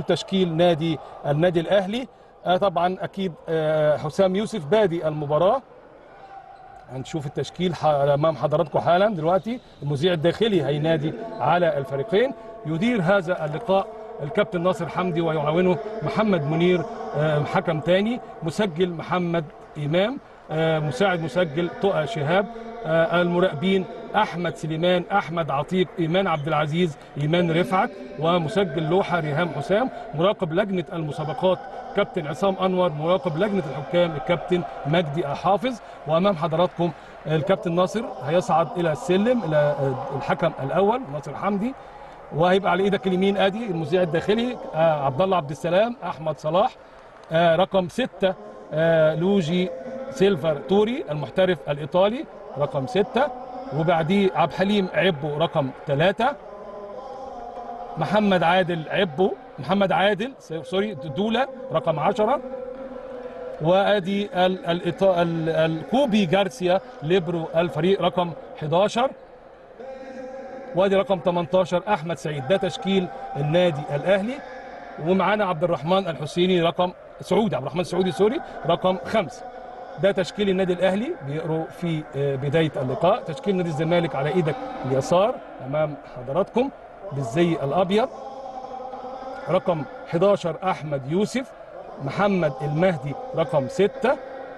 تشكيل نادي النادي الاهلي آه، طبعا اكيد آه، حسام يوسف بادي المباراه هنشوف التشكيل ح- امام حضراتكم حالا دلوقتي المذيع الداخلي هينادي على الفريقين يدير هذا اللقاء الكابتن ناصر حمدي ويعاونه محمد منير آه، حكم تاني مسجل محمد امام آه، مساعد مسجل طه شهاب آه، المراقبين احمد سليمان احمد عتيق ايمان عبد العزيز ايمان رفعت ومسجل لوحه ريهام حسام مراقب لجنه المسابقات كابتن عصام انور مراقب لجنه الحكام الكابتن مجدي حافظ وامام حضراتكم الكابتن ناصر هيصعد الى السلم الى آه، الحكم الاول ناصر حمدي وهيبقى على ايدك اليمين ادي المذيع الداخلي آه، عبد الله عبد السلام احمد صلاح آه، رقم ستة آه، لوجي سيلفر توري المحترف الإيطالي رقم ستة وبعديه عبد الحليم عبو رقم ثلاثة محمد عادل عبو محمد عادل سوري دولا رقم عشرة وادي ال- الإيطا- ال- الكوبي جارسيا ليبرو الفريق رقم 11 وادي رقم 18 احمد سعيد ده تشكيل النادي الاهلي ومعانا عبد الرحمن الحسيني رقم سعودي عبد الرحمن السعودي سوري رقم خمسة ده تشكيل النادي الاهلي بيقروا في آه، بدايه اللقاء تشكيل نادي الزمالك على ايدك اليسار امام حضراتكم بالزي الابيض رقم 11 احمد يوسف محمد المهدي رقم 6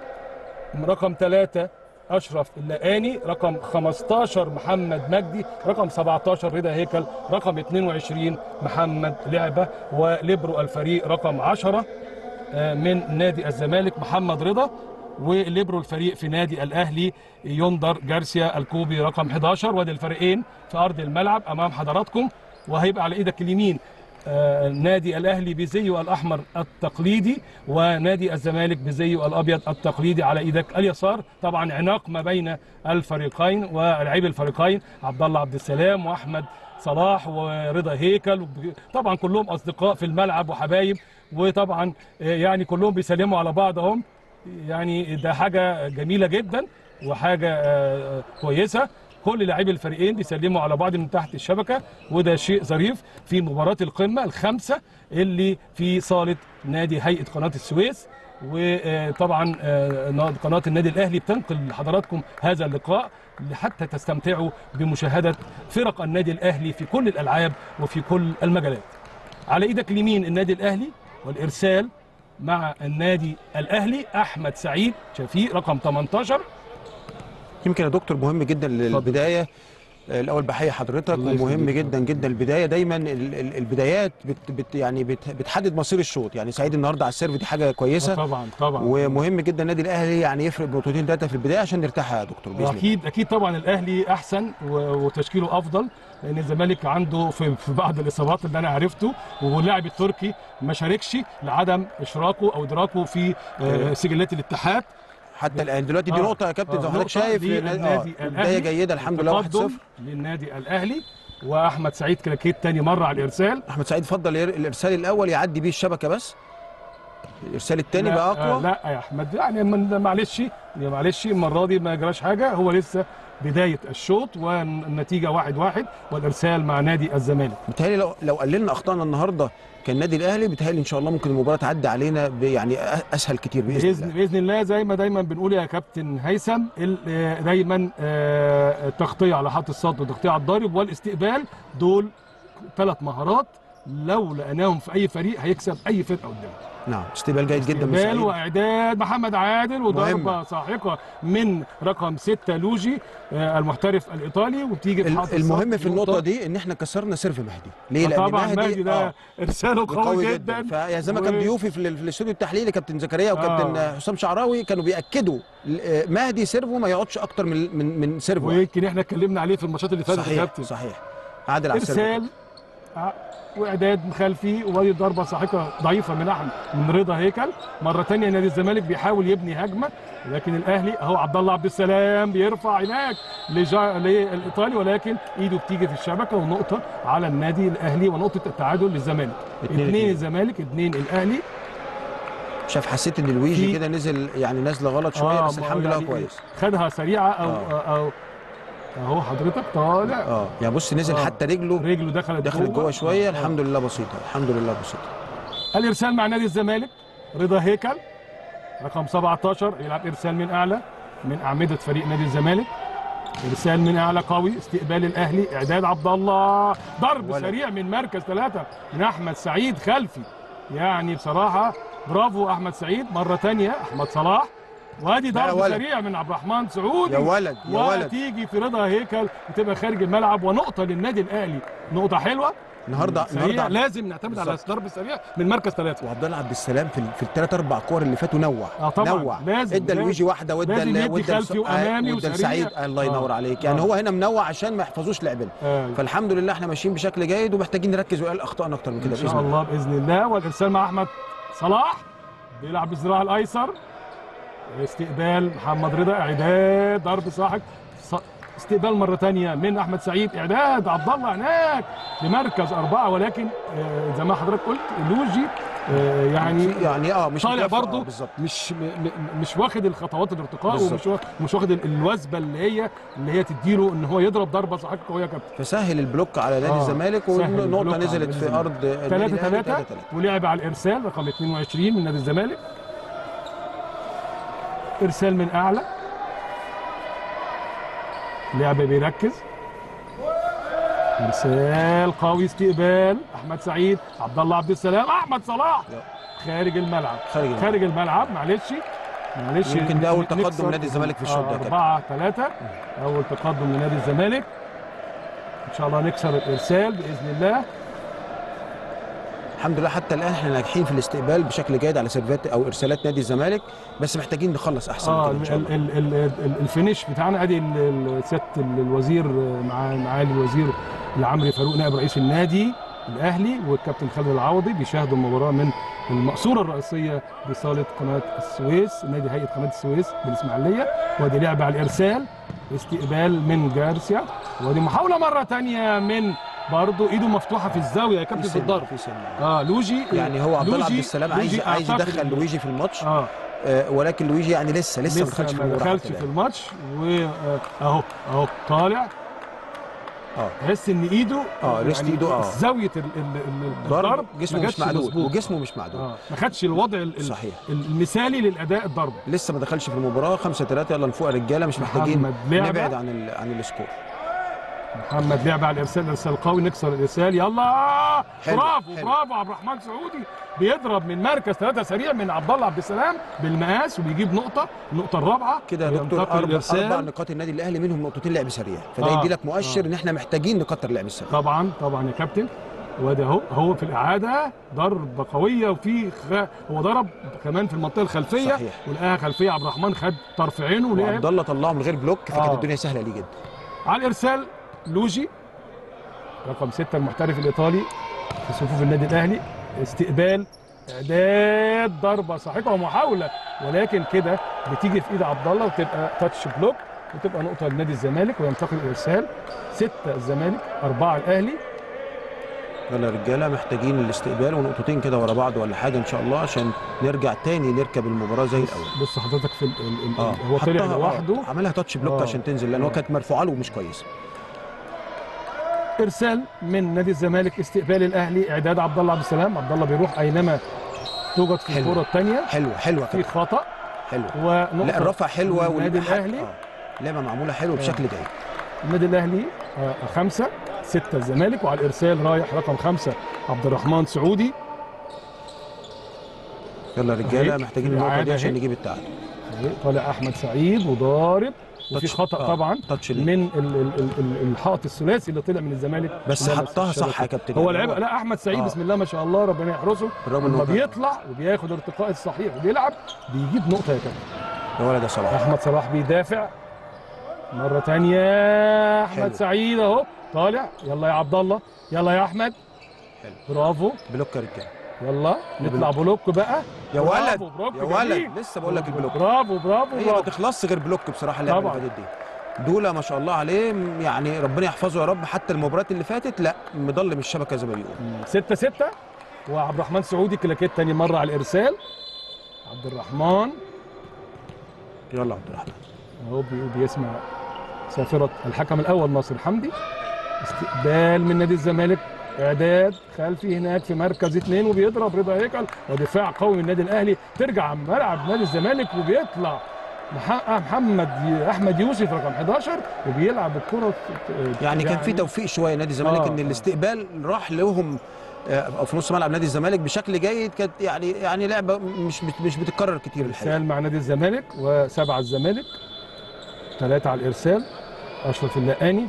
رقم 3 اشرف اللقاني رقم 15 محمد مجدي رقم 17 رضا هيكل رقم 22 محمد لعبه وليبرو الفريق رقم 10 آه، من نادي الزمالك محمد رضا وليبرو الفريق في نادي الاهلي يندر جارسيا الكوبي رقم 11 وادي الفريقين في ارض الملعب امام حضراتكم وهيبقى على ايدك اليمين آه، نادي الاهلي بزيه الاحمر التقليدي ونادي الزمالك بزيه الابيض التقليدي على ايدك اليسار طبعا عناق ما بين الفريقين ولاعبي الفريقين عبد الله عبد السلام واحمد صلاح ورضا هيكل طبعا كلهم اصدقاء في الملعب وحبايب وطبعا آه، يعني كلهم بيسلموا على بعض اهم يعني ده حاجه جميله جدا وحاجه آه، كويسه كل لاعبي الفريقين بيسلموا على بعض من تحت الشبكه وده شيء ظريف في مباراه القمه الخامسه اللي في صاله نادي هيئه قناه السويس وطبعا آه، قناه النادي الاهلي بتنقل لحضراتكم هذا اللقاء حتى تستمتعوا بمشاهده فرق النادي الاهلي في كل الالعاب وفي كل المجالات. على ايدك اليمين النادي الاهلي والارسال مع النادي الاهلي احمد سعيد شفيق رقم 18 يمكن يا دكتور مهم جدا للبدايه الاول بحيي حضرتك الله ومهم يخليك. جدا جدا البدايه دايما ال- ال- البدايات بت بت يعني بت بتحدد مصير الشوط يعني سعيد النهارده على السيرف دي حاجه كويسه طبعا طبعا ومهم جدا النادي الاهلي يعني يفرق بنقطتين ثلاثه في البدايه عشان نرتاح يا دكتور باذن الله اكيد اكيد طبعا الاهلي احسن و- وتشكيله افضل لان الزمالك عنده في, في بعض الاصابات اللي انا عرفته واللاعب التركي ما شاركش لعدم اشراكه او ادراكه في آه، سجلات الاتحاد حتى الان دلوقتي دي آه. نقطه يا كابتن آه، زي ما حضرتك نقطة شايف للنادي آه، الأهلي. بدايه جيده الحمد لله 1-0 تقدم للنادي الاهلي واحمد سعيد كلاكيت تاني مره على الارسال احمد سعيد فضل ير- الارسال الاول يعدي بيه الشبكه بس الارسال الثاني لا، بقى آه، اقوى لا يا احمد يعني من- معلش يا معلش المره دي ما جراش حاجه هو لسه بدايه الشوط والنتيجه واحد واحد والارسال مع نادي الزمالك بيتهيألي لو لو قللنا اخطائنا النهارده كالنادي الاهلي بيتهيألي ان شاء الله ممكن المباراه تعدي علينا ب- يعني أ- اسهل كتير باذن باذن الله باذن الله زي ما دايما بنقول يا كابتن هيثم ال- آه، دايما آه، التغطيه على خط الصد والتغطيه على الضارب والاستقبال دول ثلاث مهارات لو لقيناهم في اي فريق هيكسب اي فرقه قدامه نعم استقبال جيد جدا من استقبال سعيد واعداد محمد عادل وضربه مهمة. ساحقه من رقم ستة لوجي آه، المحترف الايطالي وبتيجي في ال- حاطط المهم الصد في النقطه نقطة. دي ان احنا كسرنا سيرف مهدي ليه لان طبعا مهدي ده آه، ارساله قوي, جدا, فيا زي ما كان و- ضيوفي في ال- في الاستوديو التحليلي كابتن زكريا وكابتن آه. حسام شعراوي كانوا بياكدوا آه، مهدي سيرفو ما يقعدش اكتر من من من سيرفو واحد. ويمكن احنا اتكلمنا عليه في الماتشات اللي فاتت يا صحيح كابتن صحيح عادل على السيرفو ارسال ع- واعداد خلفي وادي ضربه ساحقه ضعيفه من احمد من رضا هيكل مره ثانيه نادي الزمالك بيحاول يبني هجمه لكن الاهلي اهو عبد الله عبد السلام بيرفع هناك لجا... للايطالي ولكن ايده بتيجي في الشبكه ونقطه على النادي الاهلي ونقطه التعادل للزمالك اتنين اثنين اتنين. الزمالك اثنين الاهلي شاف حسيت ان لويجي في- كده نزل يعني نازله غلط شويه بس ما هو الحمد لله يعني كويس خدها سريعه او آه. او اهو حضرتك طالع اه يعني بص نزل آه. حتى رجله رجله دخلت دخلت جوه شويه الحمد لله بسيطه الحمد لله بسيطه الارسال مع نادي الزمالك رضا هيكل رقم 17 يلعب ارسال من اعلى من اعمده فريق نادي الزمالك ارسال من اعلى قوي استقبال الاهلي اعداد عبد الله ضرب ولد. سريع من مركز ثلاثه من احمد سعيد خلفي يعني بصراحه برافو احمد سعيد مره تانية احمد صلاح وادي لا يا ضرب ولد. سريع من عبد الرحمن سعودي يا ولد يا ولد وتيجي في رضا هيكل وتبقى خارج الملعب ونقطه للنادي الاهلي نقطه حلوه النهارده سريع النهارده لازم نعتمد على بالظبط. الضرب السريع من مركز ثلاثه وعبد الله عبد السلام في ال- في الثلاث اربع كور اللي فاتوا نوع اه طبعا نوع لازم ادى لازم. لويجي واحده وادى لازم ال- يدي وادى خلفي الس- وأمامي آه، وادى وسريع. لسعيد الله ينور آه. عليك يعني آه. هو هنا منوع عشان ما يحفظوش لعبنا آه. فالحمد لله احنا ماشيين بشكل جيد ومحتاجين نركز ويقل اخطائنا اكتر من كده ان باذن شاء الله الله باذن الله والارسال مع احمد صلاح بيلعب بالذراع الايسر استقبال محمد رضا اعداد ضرب صاحب ص- استقبال مره ثانيه من احمد سعيد اعداد عبد الله هناك لمركز اربعه ولكن آه، زي ما حضرتك قلت لوجي آه، يعني يعني اه مش طالع مكافأة، برضه آه، بالظبط مش م- م- مش واخد الخطوات الارتقاء بالظبط. ومش واخد مش واخد ال- الوثبه اللي هي اللي هي تديله ان هو يضرب ضربه صحيح قويه يا كابتن فسهل البلوك على نادي آه، الزمالك سهل البلوك والنقطه على نزلت نادي في الزمالك. ارض النادي 3 الأهلي، 3 3-3. ولعب على الارسال رقم 22 من نادي الزمالك ارسال من اعلى لعب بيركز ارسال قوي استقبال احمد سعيد عبد الله عبد السلام احمد صلاح خارج الملعب خارج الملعب. خارج الملعب معلش معلش يمكن ده أول نكسر- تقدم نادي الزمالك في الشوط ده يا كابتن. 4 3 اول تقدم لنادي الزمالك ان شاء الله نكسر الارسال باذن الله الحمد لله حتى الان احنا ناجحين في الاستقبال بشكل جيد على سيرفات او ارسالات نادي الزمالك بس محتاجين نخلص احسن من اه كده ان شاء ال- الله ال- ال- ال- الفينش بتاعنا ادي ال- ال- سياده ال- الوزير آه، مع معالي الوزير العمري فاروق نائب رئيس النادي الاهلي والكابتن خالد العوضي بيشاهدوا المباراه من المقصوره الرئيسيه بصاله قناه السويس نادي هيئه قناه السويس بالاسماعيليه وادي لعب على الارسال استقبال من جارسيا وادي محاوله مره ثانيه من برضه ايده مفتوحه في الزاويه يا كابتن في سن- الضرب في سن. اه لوجي يعني هو عبد الله عبد لوجي- السلام عايز لوجي عايز أعتقد يدخل إن- لويجي في الماتش اه آه ولكن لويجي يعني لسه لسه ما دخلش في ما المباراه دخلش حتى في الآن. الماتش واهو اهو طالع اه تحس ان ايده آه، ريست إيده، آه. زاويه ال- ال- ال- ضرب الضرب جسمه ما مش جاتش معدول مظبوط. وجسمه مش معدول اه ما خدش الوضع ال- ال- صحيح المثالي للاداء الضرب لسه ما دخلش في المباراه 5 3 يلا نفوق يا رجاله مش محتاجين محمد لعبة. نبعد عن ال... عن السكور محمد لعب على الارسال ارسال قوي نكسر الارسال يلا حلو، برافو حلو. برافو عبد الرحمن سعودي بيضرب من مركز ثلاثه سريع من عبد الله عبد السلام بالمقاس وبيجيب نقطه النقطه الرابعه كده يا دكتور وينتقل اربع الإرسال. اربع نقاط النادي الاهلي منهم نقطتين لعب سريع فده آه، يدي لك مؤشر آه. ان احنا محتاجين نكتر اللعب السريع طبعا طبعا يا كابتن وده هو هو في الاعاده ضربه قويه وفي خ... هو ضرب كمان في المنطقه الخلفيه صحيح. ولقاها خلفيه عبد الرحمن خد طرف عينه ولعب وعبد الله طلعه من غير بلوك فكانت آه. الدنيا سهله ليه جدا على الارسال لوجي رقم ستة المحترف الايطالي في صفوف النادي الاهلي استقبال اعداد ضربه صحيحه ومحاوله ولكن كده بتيجي في ايد عبد الله وتبقى تاتش بلوك وتبقى نقطه لنادي الزمالك وينتقل الارسال ستة الزمالك أربعة الأهلي يلا يا رجاله محتاجين الاستقبال ونقطتين كده ورا بعض ولا حاجه ان شاء الله عشان نرجع تاني نركب المباراه زي الاول بص حضرتك في ال ال ال اه هو طلع حطها- آه، لوحده عملها تاتش بلوك آه. عشان تنزل لان هو آه. كانت مرفوعه له مش كويس ارسال من نادي الزمالك استقبال الاهلي اعداد عبد الله عبد السلام عبد الله بيروح اينما توجد في حلو. الكره الثانيه حلوه حلوه في كده خطا حلوه ونقطه لا الرفع حلوه النادي والحق- الاهلي آه. لعبه معموله حلوه بشكل جيد النادي الاهلي آه، خمسه سته الزمالك وعلى الارسال رايح رقم خمسه عبد الرحمن سعودي يلا يا رجاله أهي. محتاجين النقطه الإعادة دي عشان أهي. نجيب التعادل طالع احمد سعيد وضارب وفي تاتش- خطا آه، طبعا تاتش ليه. من ال- ال- ال- ال- الحائط الثلاثي اللي طلع من الزمالك بس لمس حطها صح الشبكة. يا كابتن هو يعني لعب لا احمد سعيد آه. بسم الله ما شاء الله ربنا يحرسه بالرغم إنه لما كان- بيطلع وبياخد ارتقاء الصحيح وبيلعب بيجيب نقطه يا كابتن يا ولد يا صلاح احمد صلاح بيدافع مره تانية احمد حلو. سعيد اهو طالع يلا يا عبد الله يلا يا احمد حلو. برافو بلوك يا رجاله يلا نطلع بلوك بقى يا برافو، ولد بلوك يا جميل. ولد لسه بقول لك البلوك برافو برافو هي ما برافو تخلصش غير بلوك بصراحه اللعبه اللي طبعاً. فاتت دي دولا ما شاء الله عليه م- يعني ربنا يحفظه يا رب حتى المباريات اللي فاتت لا مضلم الشبكه زي ما بيقول ستة ستة وعبد الرحمن سعودي كلاكيت تاني مرة على الإرسال عبد الرحمن يلا عبد الرحمن اهو بي- بيسمع سافرة الحكم الأول ناصر حمدي استقبال من نادي الزمالك اعداد خلفي هناك في مركز اثنين وبيضرب رضا هيكل ودفاع قوي من النادي الاهلي ترجع ملعب نادي الزمالك وبيطلع مح- محمد ي- احمد يوسف رقم 11 وبيلعب الكره يعني كان في توفيق شويه نادي الزمالك آه، ان آه. الاستقبال راح لهم آه، او في نص ملعب نادي الزمالك بشكل جيد كانت يعني يعني لعبه مش بت- مش بتتكرر كتير الحقيقه ارسال مع نادي الزمالك وسبعه الزمالك ثلاثه على الارسال اشرف اللقاني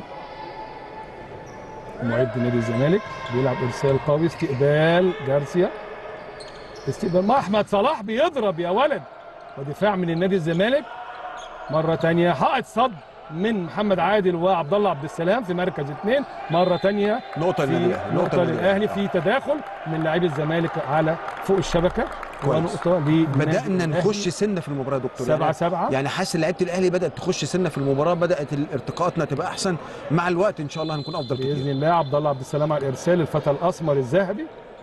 معد نادي الزمالك بيلعب ارسال قوي استقبال جارسيا استقبال ما احمد صلاح بيضرب يا ولد ودفاع من النادي الزمالك مره تانية حائط صد من محمد عادل وعبد الله عبد السلام في مركز اثنين مره تانية نقطه في للنادي الأهلي، نقطة للنادي للأهلي الأهلي. في تداخل من لاعبي الزمالك على فوق الشبكة كويس. ونقطة للنادي بدانا الأهلي. نخش سنه في المباراه يا دكتور سبعة يعني- سبعة يعني حاسس ان لعيبه الاهلي بدات تخش سنه في المباراه بدات ارتقاءاتنا تبقى احسن مع الوقت ان شاء الله هنكون افضل بإذن كتير الله عبد الله عبد السلام على الإرسال الفتى الأسمر الذهبي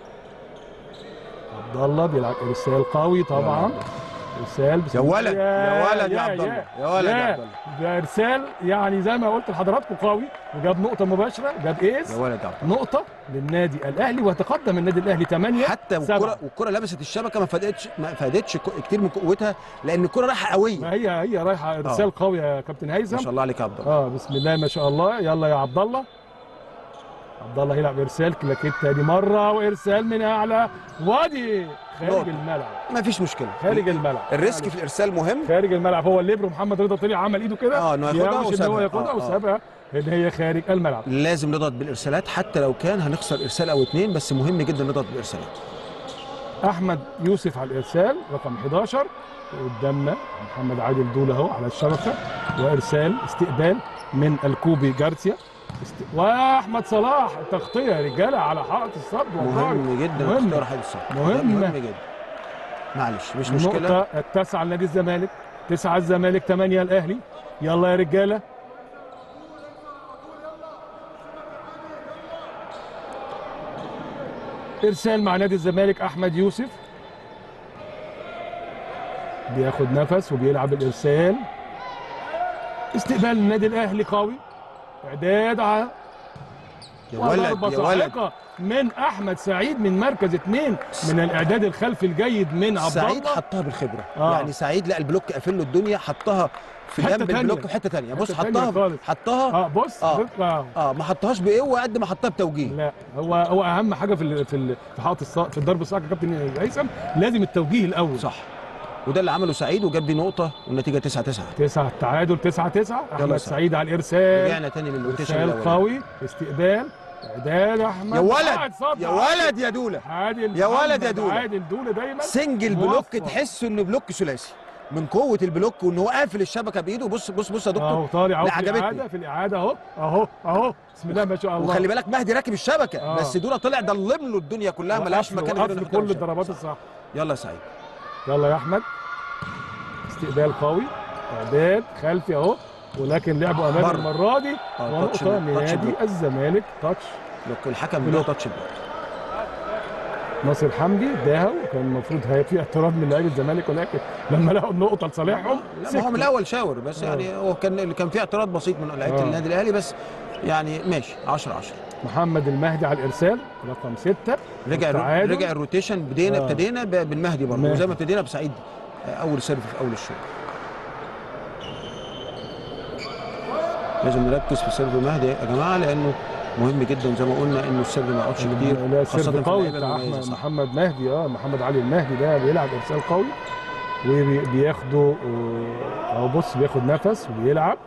عبد الله بيلعب إرسال قوي طبعا إرسال بسم يا الله. ولد يا ولد يا عبد الله يا ولد يا عبد الله ده إرسال يعني زي ما قلت لحضراتكم قوي وجاب نقطة مباشرة جاب إيز يا ولد يا عبد الله نقطة للنادي الأهلي وتقدم النادي الأهلي 8 حتى والكره والكره لمست الشبكه ما فادتش ما فادتش كو- كتير من قوتها لان الكره رايحه قويه ما هي هي رايحة إرسال قوي يا كابتن ما هيثم شاء الله عليك يا عبد الله اه بسم الله ما شاء الله يلا يا عبد الله عبد الله يلعب ارسال كلاكيت دي مره وارسال من اعلى وادي خارج نقطة. الملعب ما فيش مشكله خارج الملعب الريسك في الارسال مهم خارج الملعب هو الليبرو محمد رضا طلع عمل ايده كده اه انه ياخدها ياوش ان هو وسابها ياخدها آه، آه. وسابها ان هي خارج الملعب لازم نضغط بالارسالات حتى لو كان هنخسر ارسال او اتنين بس مهم جدا نضغط بالارسالات احمد يوسف على الارسال رقم 11 قدامنا محمد عادل دول اهو على الشبكه وارسال استقبال من الكوبي جارسيا است... واحمد صلاح تغطيه يا رجاله على حائط الصد والله مهم جدا مهم. اختيار حد الصح مهم. مهم جدا معلش مش مشكله النقطة التاسعة لنادي الزمالك تسعة الزمالك ثمانية الأهلي يلا يا رجالة إرسال مع نادي الزمالك أحمد يوسف بياخد نفس وبيلعب الإرسال استقبال النادي الأهلي قوي إعداد على يا ولد وضربة يا ولد صاعقة من أحمد سعيد من مركز اثنين من الإعداد الخلفي الجيد من عبد سعيد الله حطها بالخبره آه. يعني سعيد لقى البلوك قافل له الدنيا حطها في حتة جنب تانية. البلوك في حته ثانيه بص حتة تانية حطها خالص. حطها اه بص آه. آه. اه ما حطهاش بقوه قد ما حطها بتوجيه لا هو هو اهم حاجه في ال في ال في حائط الص- في الضرب الصاعقه يا كابتن هيثم لازم التوجيه الاول صح وده اللي عمله سعيد وجاب لي نقطه والنتيجه 9 9 تسعة التعادل تسعة تسعة يلا احمد يا سعيد. سعيد على الارسال رجعنا تاني للروتيشن ارسال الاول قوي استقبال اعداد احمد يا قاعد ولد صد يا عادل. ولد يا دوله عادل يا ولد يا محمد دولة. عادل دوله دايما سنجل موفق. بلوك تحسه انه بلوك ثلاثي من قوه البلوك وان هو قافل الشبكه بايده بص بص بص يا اهو دكتور طالع اهو لا، في عجبتني. الاعاده في الاعاده اهو اهو اهو بسم الله ما شاء الله وخلي بالك مهدي راكب الشبكه آه. بس دوله طلع ضلم له الدنيا كلها ملهاش وقف له- مكان وقف غير له إنه كل يحترم الضربات الشبكة. الصح يلا يا سعيد يلا يا احمد استقبال قوي اعداد خلفي اهو ولكن لعبوا امام بره. المره دي آه، تاتش ونقطه بلوك، تاتش لنادي بلوك. الزمالك تاتش لوك الحكم بلوك. بيديه تاتش بلوك ناصر حمدي اداها وكان المفروض هي في اعتراض من لاعبي الزمالك ولكن لما لقوا النقطه لصالحهم لا ما هو من سكتوا. الاول شاور بس آه. يعني هو كان كان في اعتراض بسيط من لعيبه آه. النادي الاهلي بس يعني ماشي 10 10 محمد المهدي على الارسال رقم ستة رجع الرو- التعادل. رجع الروتيشن بدينا آه. ابتدينا ب- بالمهدي برضه مهدي. وزي ما ابتدينا بسعيد آه، اول سيرف في اول الشوط لازم نركز في سيرف مهدي يا جماعه لانه مهم جدا زي ما قلنا انه السيرف ما يقعدش كتير لا خاصه سيرف في قوي اللعيبه بتاع المميزه أحمد- صح محمد مهدي اه محمد علي المهدي ده بيلعب ارسال قوي وبياخدوا اهو بص بياخد نفس وبيلعب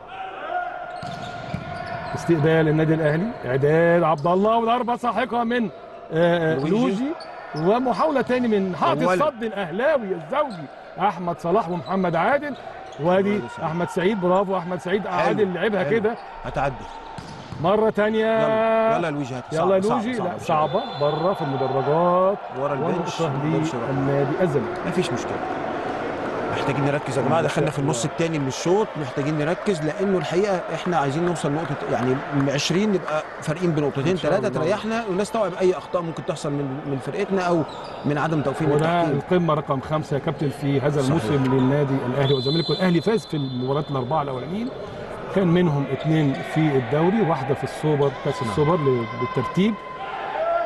استقبال النادي الاهلي اعداد عبد الله وضربه ساحقه من آه، آه، لويجي. لوجي ومحاوله تاني من حائط ولد. الصد الاهلاوي الزوجي احمد صلاح ومحمد عادل وادي ولد سعيد. احمد سعيد برافو احمد سعيد عادل لعبها حلو. كده هتعدي مره تانية يلا يلا يا لويجي هات يلا يا صعب- لوجي صعب- لا صعب. صعبه بره في المدرجات ورا البنش ونقطه البنش ورا. للنادي الزمالك مفيش مشكله محتاجين نركز يا جماعه دخلنا في النص الثاني من الشوط محتاجين نركز لانه الحقيقه احنا عايزين نوصل نقطه يعني من 20 نبقى فارقين بنقطتين إن شاء ثلاثه الله. تريحنا ونستوعب اي اخطاء ممكن تحصل من من فرقتنا او من عدم توفيق من وده التحكيم القمه رقم خمسه يا كابتن في هذا صحيح. الموسم للنادي الاهلي والزمالك والاهلي فاز في المباريات الاربعه الاولانيين كان منهم اثنين في الدوري واحده في السوبر كاس السوبر ل- بالترتيب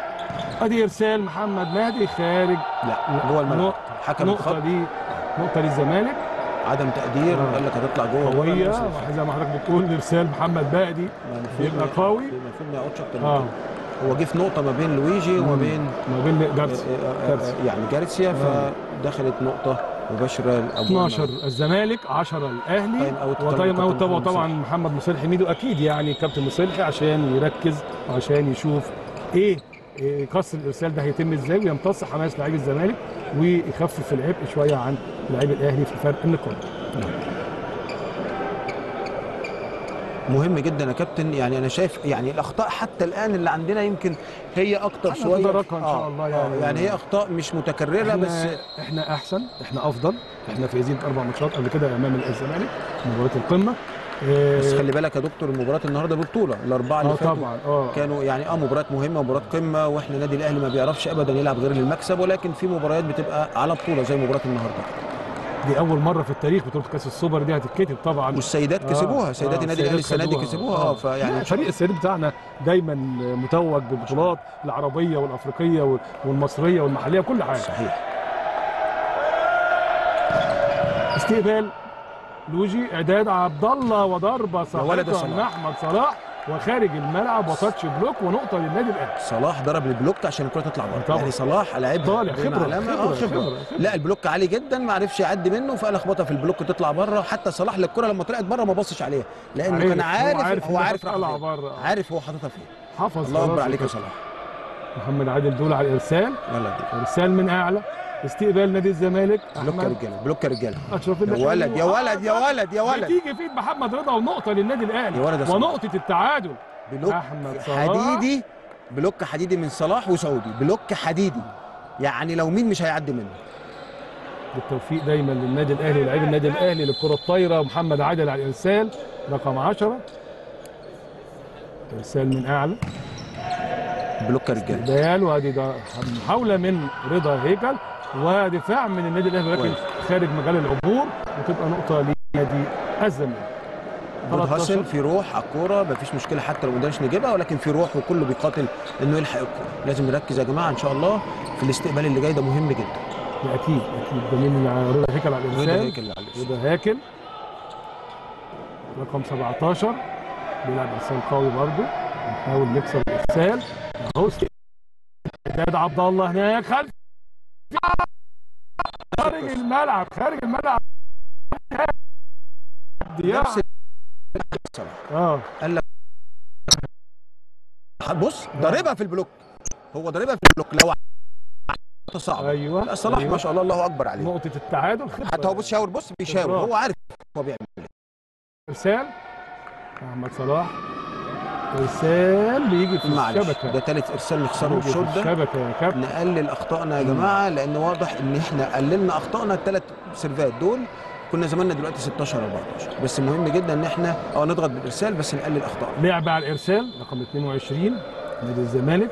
ادي ارسال محمد مهدي خارج لا جوه الملعب نقطة- حكم نقطه الخط دي نقطه للزمالك عدم تقدير آه. قال لك هتطلع جوه بره قويه نفس الخط. زي ما حضرتك بتقول ارسال محمد مهدي ما المفروض بيبقى ما- قوي. المفروض ما يقعدش اكتر من اه كده. هو جه في نقطه ما بين لويجي وما مم. بين ما بين آه، جارسيا آه، جارسيا. آه، يعني جارسيا آه. فدخلت نقطه مباشره لأبو 12 الزمالك 10 الاهلي تايم أوت طبعاً وتايم اوت كابتن طبعا محمد طبعا محمد مصلحي ميدو اكيد يعني كابتن مصلحي عشان يركز وعشان يشوف ايه إيه قصر الارسال ده هيتم ازاي ويمتص حماس لاعبي الزمالك ويخفف العبء شويه عن لاعبي الاهلي في فرق النقاط مهم جدا يا كابتن يعني انا شايف يعني الاخطاء حتى الان اللي عندنا يمكن هي اكتر احنا شويه نتداركها إن شاء الله يعني. يعني هي اخطاء مش متكرره بس احنا, احنا احسن احنا افضل احنا فايزين اربع ماتشات قبل كده امام الزمالك مباراه القمه إيه، بس خلي بالك يا دكتور المباراه النهارده ببطوله الاربعه اللي اه فاتوا طبعا اه كانوا يعني اه مباراه مهمه مباراه قمه واحنا نادي الاهلي ما بيعرفش ابدا يلعب غير للمكسب ولكن في مباريات بتبقى على بطوله زي مباراه النهارده دي اول مره في التاريخ بطوله كاس السوبر دي هتتكتب طبعا والسيدات آه، كسبوها سيدات آه، النادي الاهلي السنه دي خدوها. كسبوها اه فيعني لا، فريق السيدات بتاعنا دايما متوج بالبطولات العربيه والافريقيه وال- والمصريه والمحليه كل حاجه صحيح استقبال لوجي اعداد عبد الله وضربه ولد يا صحيحه من صلاح. احمد صلاح وخارج الملعب وتاتش بلوك ونقطه للنادي الاهلي صلاح ضرب البلوك عشان الكره تطلع بره طبعا. يعني صلاح لعيب طالع زي ما خبرة، علامة. خبرة، آه، خبرة. خبرة، خبرة. لا البلوك عالي جدا ما عرفش يعدي منه فقال اخبطها في البلوك تطلع بره حتى صلاح للكره لما طلعت بره ما بصش عليها لانه كان عارف، هو عارف عارف هو إنها عارف راح هتطلع فين. بره. عارف هو حاططها فين حفظ الله اكبر خلاص عليك يا وكده. صلاح محمد عادل دول على الارسال يلا يا دكتور. ارسال من اعلى استقبال نادي الزمالك بلوك يا احمد رجاله بلوك يا رجاله اشرف يا الدشاوي ولد يا ولد يا ولد يا ولد بتيجي في ايد محمد رضا ونقطه للنادي الاهلي يا ولد يا صلاح. ونقطه التعادل بلوك أحمد صلاح. حديدي بلوك حديدي من صلاح وسعودي بلوك حديدي يعني لو مين مش هيعدي منه بالتوفيق دايما للنادي الاهلي ولاعيب النادي الاهلي للكره الطايره محمد عادل على الارسال رقم 10 ارسال من اعلى بلوك يا رجاله بيال وادي ده محاوله من رضا هيكل ودفاع من النادي الاهلي ولكن كويس. خارج مجال العبور وتبقى نقطه لنادي الزمالك بود 13. هاسل في روح على الكوره مفيش مشكله حتى لو ما قدرناش نجيبها ولكن في روح وكله بيقاتل انه يلحق الكوره لازم نركز يا جماعه ان شاء الله في الاستقبال اللي جاي ده مهم جدا ده اكيد اكيد ده من رضا هيكل على رضا الارسال هيكل اللي على الإرسال. رضا هاكل رقم 17 بيلعب ارسال قوي برضه نحاول نكسر الارسال اهو استعداد عبد الله هناك خلف خارج الملعب خارج الملعب نفس ضياع اه بص ضاربها في البلوك هو ضاربها في البلوك لو ع- صعب ايوه لا صلاح أيوة. ما شاء الله الله اكبر عليه نقطة التعادل خبرة. حتى هو بص شاور بص بيشاور خبرات. هو عارف هو بيعمل ايه ارسال محمد صلاح ارسال بيجي في معلش الشبكة ده ثالث ارسال نخسره بيجي في الشوط ده الشبكة يا كابتن نقلل اخطائنا يا جماعه لان واضح ان احنا قللنا اخطائنا الثلاث سيرفات دول كنا زماننا دلوقتي 16 14 بس مهم جدا ان احنا اه نضغط بالارسال بس نقلل اخطائنا لعب على الارسال رقم 22 نادي الزمالك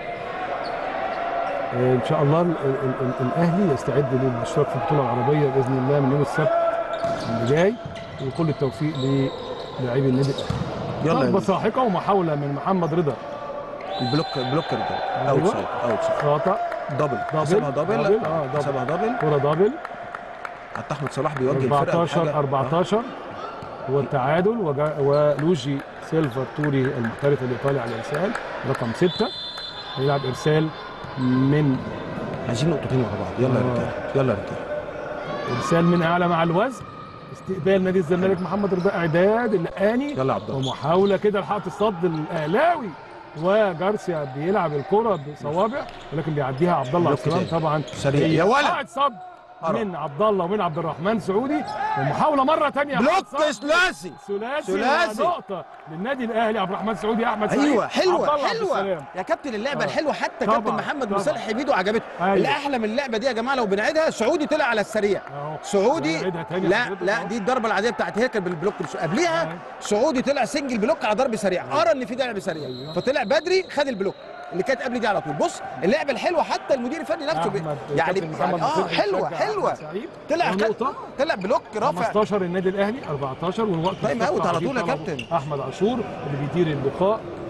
آه، ان شاء الله ال ال ال الاهلي يستعد للاشتراك في البطوله العربيه باذن الله من يوم السبت اللي جاي وكل التوفيق للاعبي النادي الاهلي يلا ضربه يا بيه. ساحقه ومحاوله من محمد رضا البلوك بلوك رجاله أيوة. اوت سايد اوت سايد خطا دبل دبل. حسبها دبل دبل. آه، دبل. حسبها دبل كره دبل حتى احمد صلاح بيوجه الفرقه 14 بحاجة- 14 والتعادل وجا- ولوجي سيلفا التوري المحترف الايطالي على الارسال رقم 6 هيلعب ارسال من آه. عايزين نقطتين ورا بعض يلا يا آه. رجاله يلا يا رجاله ارسال من اعلى مع الوزن استقبال نادي الزمالك محمد رضا اعداد اللقاني يلا يا عبد الله ومحاوله كده لحقت الصد الاهلاوي وجارسيا بيلعب الكره بصوابع ولكن بيعديها عبد الله بلوك السلام تاني. طبعا سريع يا ولد قاعد صد أرى. من عبد الله ومن عبد الرحمن سعودي ومحاوله مره ثانيه بلوك ثلاثي ثلاثي ثلاثي. نقطة للنادي الأهلي عبد الرحمن سعودي أحمد سعيد ايوه عبد حلوه الله عبد حلوه السلام. يا كابتن اللعبه آه. الحلوه حتى طبعاً، كابتن محمد طبعاً. مصالح حميدو عجبته أيوة. الاحلى من اللعبه دي يا جماعه لو بنعيدها سعودي طلع على السريع أهو. سعودي نعيدها تاني لا حضرتك لا أهو. دي الضربه العاديه بتاعت هيكل بالبلوك قبليها أيوة. سعودي طلع سنجل بلوك على ضرب سريع ارى ان في لعب سريع أيوة. فطلع بدري خد البلوك اللي كانت قبل دي على طول بص اللعبه الحلوه حتى المدير الفني نفسه بي... أحمد يعني, كابتن محمد يعني اه نصير حلوه بيشجع حلوه أحمد سعيد. طلع خد ونقطة طلع بلوك رافع 15 النادي الأهلي 14 والوقت تايم بيفتح أوت على عظيم طول يا طبعاً. كابتن. أحمد عاشور اللي بيدير اللقاء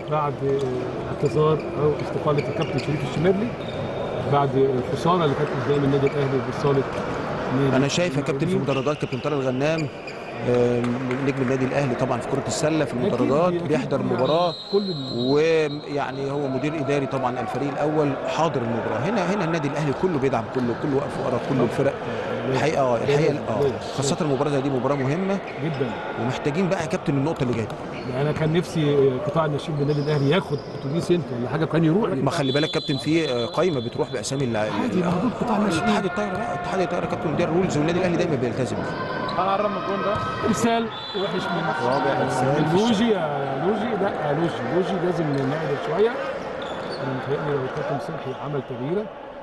بعد آه، اعتذار او استقاله الكابتن شريف الشمرلي بعد الخساره اللي كانت قدام النادي الاهلي بصاله نادي انا شايف يا كابتن في المقاولين. المدرجات كابتن طارق الغنام آه، نجم النادي الاهلي طبعا في كره السله في المدرجات أكيد- أكيد بيحضر يعني المباراه كل ال- ويعني هو مدير اداري طبعا الفريق الاول حاضر المباراه هنا هنا النادي الاهلي كله بيدعم كله كله واقف ورا كل الفرق الحقيقه اه الحقيقه اه لازم. خاصه المباراه زي دي مباراه مهمه جدا ومحتاجين بقى يا كابتن النقطه اللي جايه يعني انا كان نفسي قطاع الناشئين بالنادي الاهلي ياخد اتوبيس انت ولا حاجه كان يروح ما خلي بالك كابتن في آه، قايمه بتروح باسامي الل- عادي موجود قطاع الناشئين اتحاد الطايره لا اتحاد الطايره كابتن مدير رولز والنادي الاهلي دايما بيلتزم بيه هنقرب من الجون ده ارسال وحش من رابع إرسال في لوجي يا لوجي لا يا لوجي لوجي لازم نعدل شويه انا متهيألي لو الكابتن صبحي عمل تغييره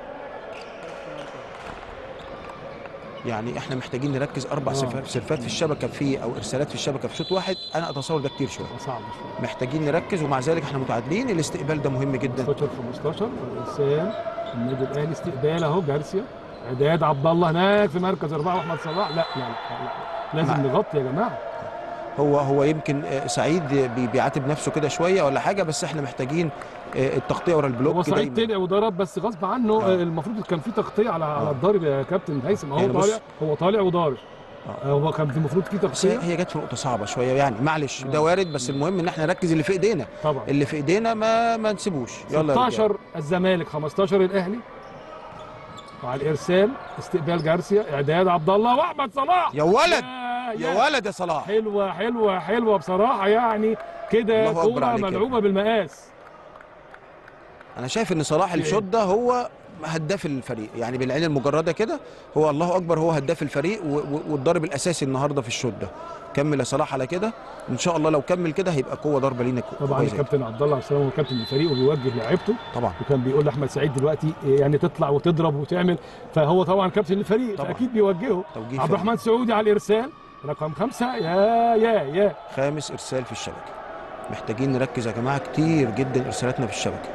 يعني احنا محتاجين نركز اربع آه. سيرفات سيرفات في الشبكه في او ارسالات في الشبكه في شوط واحد انا اتصور ده كتير شويه صعب شويه محتاجين نركز ومع ذلك احنا متعادلين الاستقبال ده مهم جدا 15 15 ارسال النادي الاهلي استقبال اهو جارسيا اعداد عبد الله هناك في مركز اربعه واحمد صلاح لا لا لا, لا. لازم مع- نغطي يا جماعه هو هو يمكن آه، سعيد بي- بيعاتب نفسه كده شويه ولا حاجه بس احنا محتاجين آه، التغطيه ورا هو البلوك سعيد دايما طلع وضرب بس غصب عنه آه. آه. المفروض كان في تغطيه على على آه. الضارب يا كابتن هيثم هو يعني بص- طالع هو طالع وضارب آه. آه. هو كان في المفروض في بس هي تغطيه هي جت في نقطه صعبه شويه يعني معلش ده آه. وارد بس المهم ان احنا نركز اللي في ايدينا طبعا اللي في ايدينا ما ما نسيبوش يلا يا رجالة. 16 الزمالك 15 الاهلي وعلى الارسال استقبال جارسيا اعداد عبد الله واحمد صلاح يا ولد يا, يا ولد يا صلاح حلوه حلوه حلوه بصراحه يعني كده الله أكبر كوره عليك يا ملعوبه بالمقاس انا شايف ان صلاح الشوط ده هو هداف الفريق يعني بالعين المجرده كده هو الله اكبر هو هداف الفريق و- و- والضرب الاساسي النهارده في الشوط ده كمل يا صلاح على كده ان شاء الله لو كمل كده هيبقى قوه ضربه لينا كو- طبعا كويسة الكابتن عبد الله عبد السلام هو كابتن الفريق وبيوجه لعيبته طبعا وكان بيقول لاحمد سعيد دلوقتي يعني تطلع وتضرب وتعمل فهو طبعا كابتن الفريق طبعا. فاكيد بيوجهه توجيه عبد فريق. الرحمن سعودي على الارسال رقم خمسة يا يا يا خامس ارسال في الشبكه محتاجين نركز يا جماعه كتير جدا ارسالاتنا في الشبكه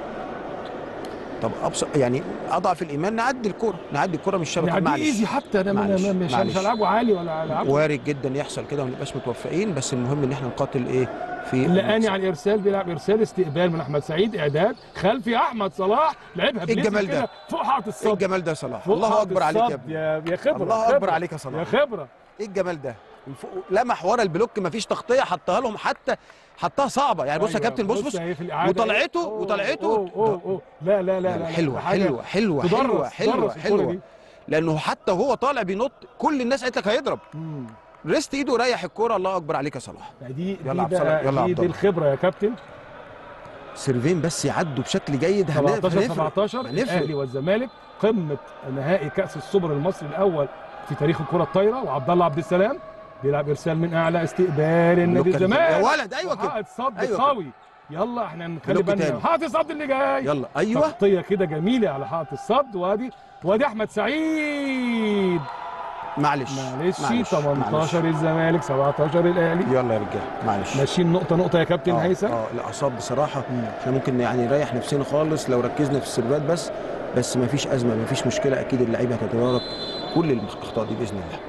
طب ابسط يعني اضعف الايمان نعدي الكوره نعدي الكوره من الشبكه يعني معلش ايزي حتى انا معلش، ما- مش معلش. مش هلعبه عالي ولا هلعبه وارد جدا يحصل كده وما نبقاش متوفقين بس المهم ان احنا نقاتل ايه في لاني على الارسال بيلعب ارسال استقبال من احمد سعيد اعداد خلفي احمد صلاح لعبها إيه بليزر الجمال ده؟ كده فوق حائط ايه الصد الجمال ده يا صلاح فوق الله حائط اكبر عليك يا الصد ابني يا يا خبره الله خبرة. اكبر عليك يا يا صلاح خبره ايه الجمال ده الفوق- لمح ورا البلوك مفيش تغطيه حطها لهم حتى حطها صعبه يعني بص يا أيوة، كابتن بص بص أهي في الإعادة وطلعته- أهي. أوه، وطلعته. أوه، أوه، أوه. لا لا لا لا حلوه حاجة حلوه حلوه تدرس- حلوه حلوه تدرس الكرة حلوه دي. لانه حتى وهو طالع بينط كل الناس قالت لك هيضرب مم. ريست ايده وريح الكوره الله اكبر عليك يا صلاح دي دي يلا عبد بقى الله، يلا دي, عبد دي الله. الخبره يا كابتن سيرفين بس يعدوا بشكل جيد هن- 17 هنفرق 17 هنفرق. الاهلي والزمالك قمه نهائي كاس السوبر المصري الاول في تاريخ الكره الطايره وعبد الله عبد السلام بيلعب ارسال من اعلى استقبال النادي بلوك الزمالك يا ولد ايوه كده حائط صد أيوة قوي يلا احنا نخلي بلوك بالنا تاني. حائط الصد اللي جاي يلا ايوه تغطيه كده جميله على حائط الصد وادي وادي احمد سعيد معلش معلش معلش، 18 الزمالك 17 الاهلي يلا يا رجاله معلش ماشيين نقطه نقطه يا كابتن اه هيثم اه الاعصاب بصراحه مم. احنا ممكن يعني نريح نفسنا خالص لو ركزنا في السيرفات بس بس ما فيش ازمه ما فيش مشكله اكيد اللعيبه هتتدارك كل الاخطاء دي باذن الله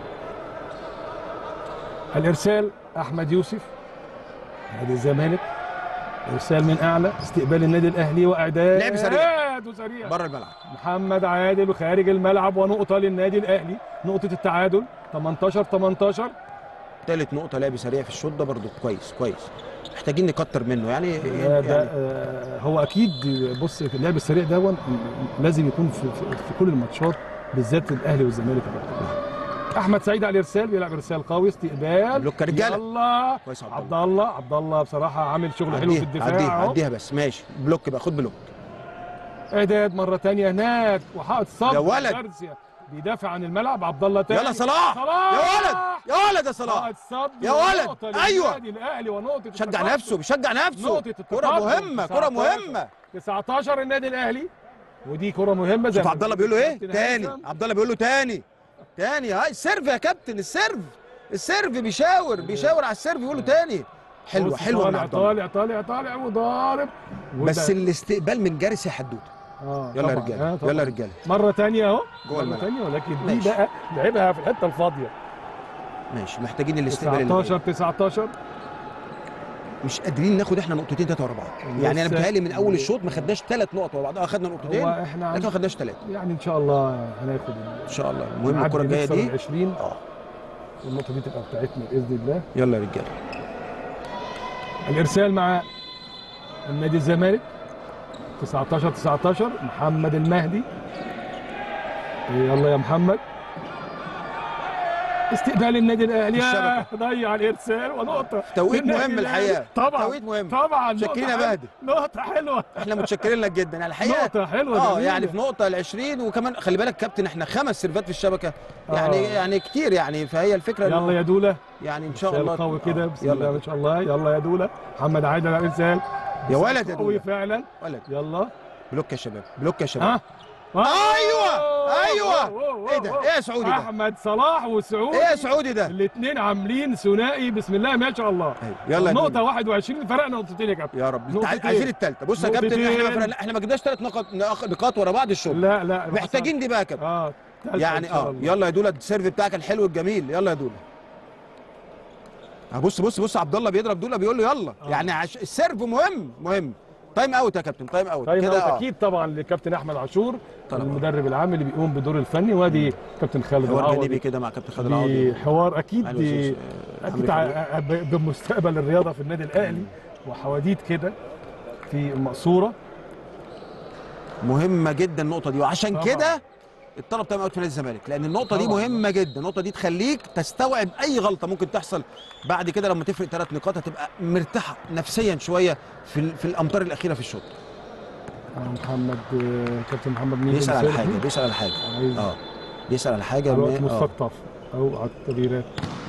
الارسال احمد يوسف نادي الزمالك ارسال من اعلى استقبال النادي الاهلي واعداد لعب سريع. إعداد سريع بره الملعب محمد عادل وخارج الملعب ونقطه للنادي الاهلي نقطه التعادل 18 18 ثالث نقطه لعب سريع في الشوط ده برضو كويس كويس محتاجين نكتر منه يعني, ده, ده يعني آه، هو اكيد بص في اللعب السريع ده لازم يكون في, في, في كل الماتشات بالذات الاهلي والزمالك يا كابتن. احمد سعيد على الارسال بيلعب ارسال قوي استقبال بلوك يا رجالة. يلا كويس يا عبد الله عبد الله بصراحه عامل شغل حلو في عديها الدفاع عديها أهو. عديها بس ماشي بلوك بقى خد بلوك اعداد مره تانية هناك وحائط صد يا ولد. جارسيا بيدافع عن الملعب عبد الله تاني يلا صلاح صلاح يا ولد يا ولد يا صلاح حائط صد يا ولد. ونقطة أيوة. للنادي الاهلي ونقطه بيشجع التقدم. نفسه بيشجع نفسه نقطة كرة التقدم. مهمة كرة 19. مهمة 19 النادي الاهلي ودي كره مهمه زي شوف ما عبد الله بيقول له ايه كابتن تاني هيثم. عبد الله بيقول له تاني تاني هاي السيرف يا كابتن السيرف السيرف بيشاور بيشاور على السيرف يقول له تاني حلوه بص حلوه من طالع عبد الله طالع طالع طالع وضارب بس وده- الاستقبال من جارس يا حدود آه يلا يا طبعاً، رجاله آه طبعاً. يلا يا رجاله مره تانية اهو جوه مره الملعب. تانية ولكن دي ماشي. بقى لعبها في الحته الفاضيه ماشي محتاجين الاستقبال اللي 19 19 مش قادرين ناخد احنا نقطتين ثلاثه ورا بعض يعني انا لسه- بيتهيألي من اول الشوط ما خدناش ثلاث نقط ورا بعض اه خدنا نقطتين هو احنا لكن ما عن... خدناش ثلاثه يعني ان شاء الله هناخد ان شاء الله المهم الكره الجايه دي 20 اه النقطه دي تبقى بتاعتنا باذن الله يلا يا رجاله الارسال مع النادي الزمالك 19 19 محمد المهدي يلا يا محمد استقبال النادي الاهلي يا الشبكة. ضيع الارسال ونقطه توقيت للنادي مهم الأهلي. الحقيقه طبعا توقيت مهم طبعا متشكرين نقطة يا حلوة. مهدي. نقطه حلوه احنا متشكرين لك جدا يعني الحقيقه نقطه حلوه اه جميلة. يعني في نقطه ال 20 وكمان خلي بالك كابتن احنا خمس سيرفات في الشبكه يعني آه. يعني كتير يعني فهي الفكره إنه يلا يا دوله يعني ان شاء إرسال الله قوي كده آه، بسم الله يلا ما شاء الله يلا يا دوله محمد عادل على الارسال يا ولد يا قوي دوله فعلا ولد يلا بلوك يا شباب بلوك يا شباب ها أيوة، أيوة. أوه، ايه ده أوه، ايه يا سعودي ده احمد صلاح وسعود ايه يا سعودي ده الاثنين عاملين ثنائي بسم الله ما شاء الله أيوة. يلا يا نقطة دوله 21 فرقنا نقطتين يا كابتن يا رب نقطتين. تعال- عايزين الثالثه بص يا كابتن احنا ما نقطتين. فرق- احنا ما جبناش ثلاث نقط نقاط ورا بعض الشوط لا لا محتاجين دي بقى يا كابتن اه تالتة يعني إن شاء اه الله. يلا يا دوله السيرف بتاعك الحلو الجميل يلا يا دوله آه، بص بص بص عبد الله بيضرب دوله بيقول له يلا آه. يعني عش... السيرف مهم مهم تايم اوت يا كابتن تايم اوت طيب كده كده اه اكيد طبعا لكابتن احمد عاشور طبعاً. المدرب العام اللي بيقوم بدور الفني وادي كابتن خالد حوار جانبي العوضي كده مع كابتن خالد العوضي دي حوار اكيد أهلا دي وسهلا. آه، اكيد عامل إيه؟ ع- ب- بمستقبل الرياضه في النادي الاهلي وحواديت كده في المقصوره مهمه جدا النقطه دي وعشان طبعاً. كده الطلب تايم اوت في نادي الزمالك لان النقطه دي طبعاً. مهمه جدا النقطه دي تخليك تستوعب اي غلطه ممكن تحصل بعد كده لما تفرق ثلاث نقاط هتبقى مرتاحه نفسيا شويه في ال- في الامتار الاخيره في الشوط محمد آه، كابتن محمد مين بيسال على بيسأل حاجه فيه؟ بيسال على حاجه عايز اه بيسال على حاجه على وقت ما- آه. مستقطف او على التغييرات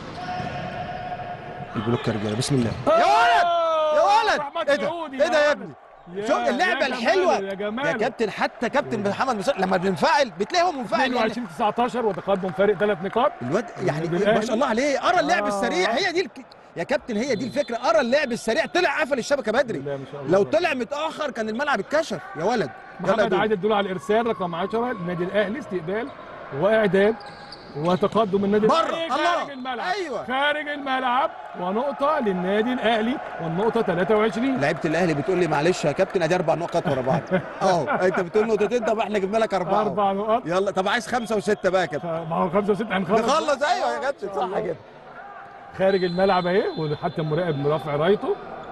البلوك يا رجاله بسم الله يا ولد يا ولد أحمد ايه ده سعودي ايه ده يا ولد. ابني يا- شوف اللعبه يا الحلوه جماله، يا جماله يا كابتن حتى كابتن محمد مصطفى لما بننفعل بتلاقي هو منفعل يعني 22 19 وتقدم فارق ثلاث نقاط الواد يعني النادي ما الأهلي. شاء الله عليه قرا اللعب آه. السريع هي دي الك... يا كابتن هي دي الفكره قرا اللعب السريع طلع قفل الشبكه بدري لا ما شاء الله لو طلع متاخر كان الملعب اتكشف يا ولد يلا يا محمد دول. عادل دول على الارسال رقم 10 النادي الاهلي استقبال واعداد وتقدم النادي بره، الأهلي الله. خارج الملعب أيوة. خارج الملعب ونقطة للنادي الأهلي والنقطة 23 لعيبه الاهلي بتقول لي معلش يا كابتن ادي اربع نقط ورا بعض اهو انت بتقول نقطتين طب احنا جبنا لك اربعه أربع نقط يلا طب عايز خمسه وسته بقى يا كابتن ما هو 5 و6 هنخلص نخلص ايوه يا كابتن صح كده خارج الملعب اهي وحتى المراقب مرافع رايته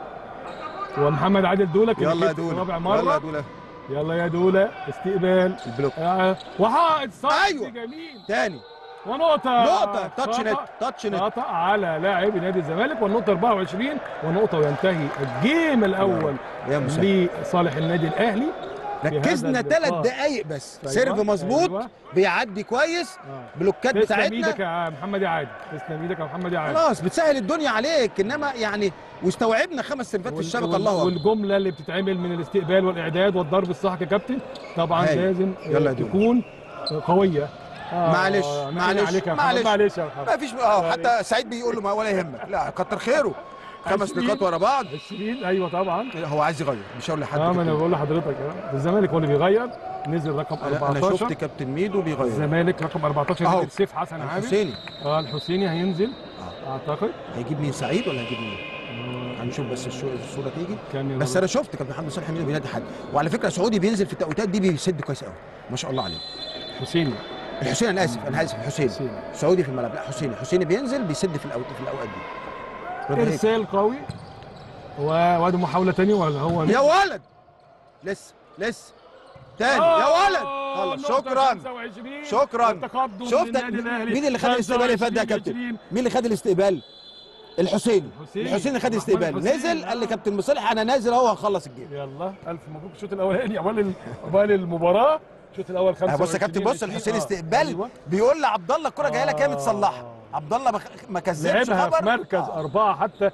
ومحمد عادل دولة كان يلا يا كسب دوله رابع يلا يا مرة دوله يلا يا دولة استقبال البلوك آه، وحائط صد أيوة. جميل تاني ونقطة نقطه تاتش خطأ. نت تاتش نت خطأ على لاعب نادي الزمالك والنقطة 24 ونقطة وينتهي الجيم الأول يا مسهل لصالح النادي الأهلي ركزنا بهذا ثلاث اللقاء. دقايق بس أيوة، سيرف مظبوط أيوة. بيعدي كويس آه. بلوكات تسلم ايدك بتاعتنا يا محمد يا عادل تسلم ايدك يا محمد يا عادل خلاص بتسهل الدنيا عليك انما يعني واستوعبنا خمس سيرفات في وال- الشبكه وال- الله اكبر والجملة اللي بتتعمل من الاستقبال والإعداد والضرب الصح كابتن طبعا هاي. لازم يلا آه، يا دول. تكون قوية آه، معلش، نعين معلش، عليك يا محمد، معلش. معلش يا محمد ما فيش اه حتى سعيد بيقول له ما ولا يهمك لا كتر خيره خمس عشرين. نقاط ورا بعض 20 ايوه طبعا هو عايز يغير مش هقول لحد اه ما انا كابتن. بقول لحضرتك آه. الزمالك هو اللي بيغير نزل رقم انا أنا 14 شفت كابتن ميدو بيغير الزمالك رقم 14 أهو. نزل سيف حسن عامر الحسيني اه الحسيني هينزل اعتقد هيجيب مين سعيد ولا هيجيب مين؟ هنشوف بس الشو- الصوره تيجي كان بس انا شفت كابتن محمد صالح ميدو بينادي حد وعلى فكره سعودي بينزل في التوقيتات دي بيسد كويس قوي ما شاء الله عليه حسيني الحسين انا اسف انا اسف الحسين حسيني سعودي في الملعب لا حسيني حسيني بينزل بيسد في الاوقات في الاوقات دي رد هيك. ارسال قوي و- وادي محاوله ثانيه ولا هو يا ولد لسه لسه تاني يا ولد آه، خلاص نقطة شكرا 25 شكرا والتقدم شفت للنادي الأهلي. مين اللي خد الاستقبال اللي فات ده يا 25 كابتن 20. مين اللي خد الاستقبال الحسيني الحسيني. الحسيني اللي خد محمد الاستقبال الحسيني. نزل قال لي كابتن مصالح انا نازل اهو هخلص الجيم يلا الف مبروك الشوط الاولاني اوائل اوائل المباراه الشوط الاول آه، 25 بص يا كابتن بص 20. الحسين آه. استقبال أيوة. بيقول لعبد الله الكره جايه لك هي آه. متصلحه عبد الله ما- ما كذبش لعبها في خبر مركز آه. أربعة حتى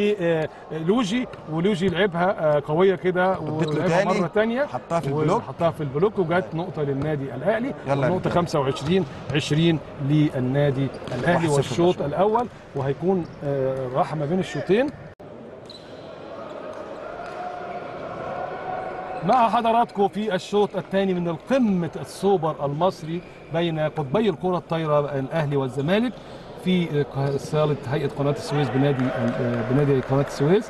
للوجي ولوجي لعبها آه، قوية كده اديت له ولعبها تاني، مرة تانية حطها في البلوك. حطها في البلوك وجت نقطة للنادي الأهلي يلا يا نقطة رجالة. 25 20 للنادي الأهلي 1-0 والشوط باشا. الأول وهيكون آه، راحة ما بين الشوطين مع حضراتكم في الشوط الثاني من القمة السوبر المصري بين قطبي الكرة الطايرة الأهلي والزمالك في صالة هيئة قناة السويس بنادي بنادي قناة السويس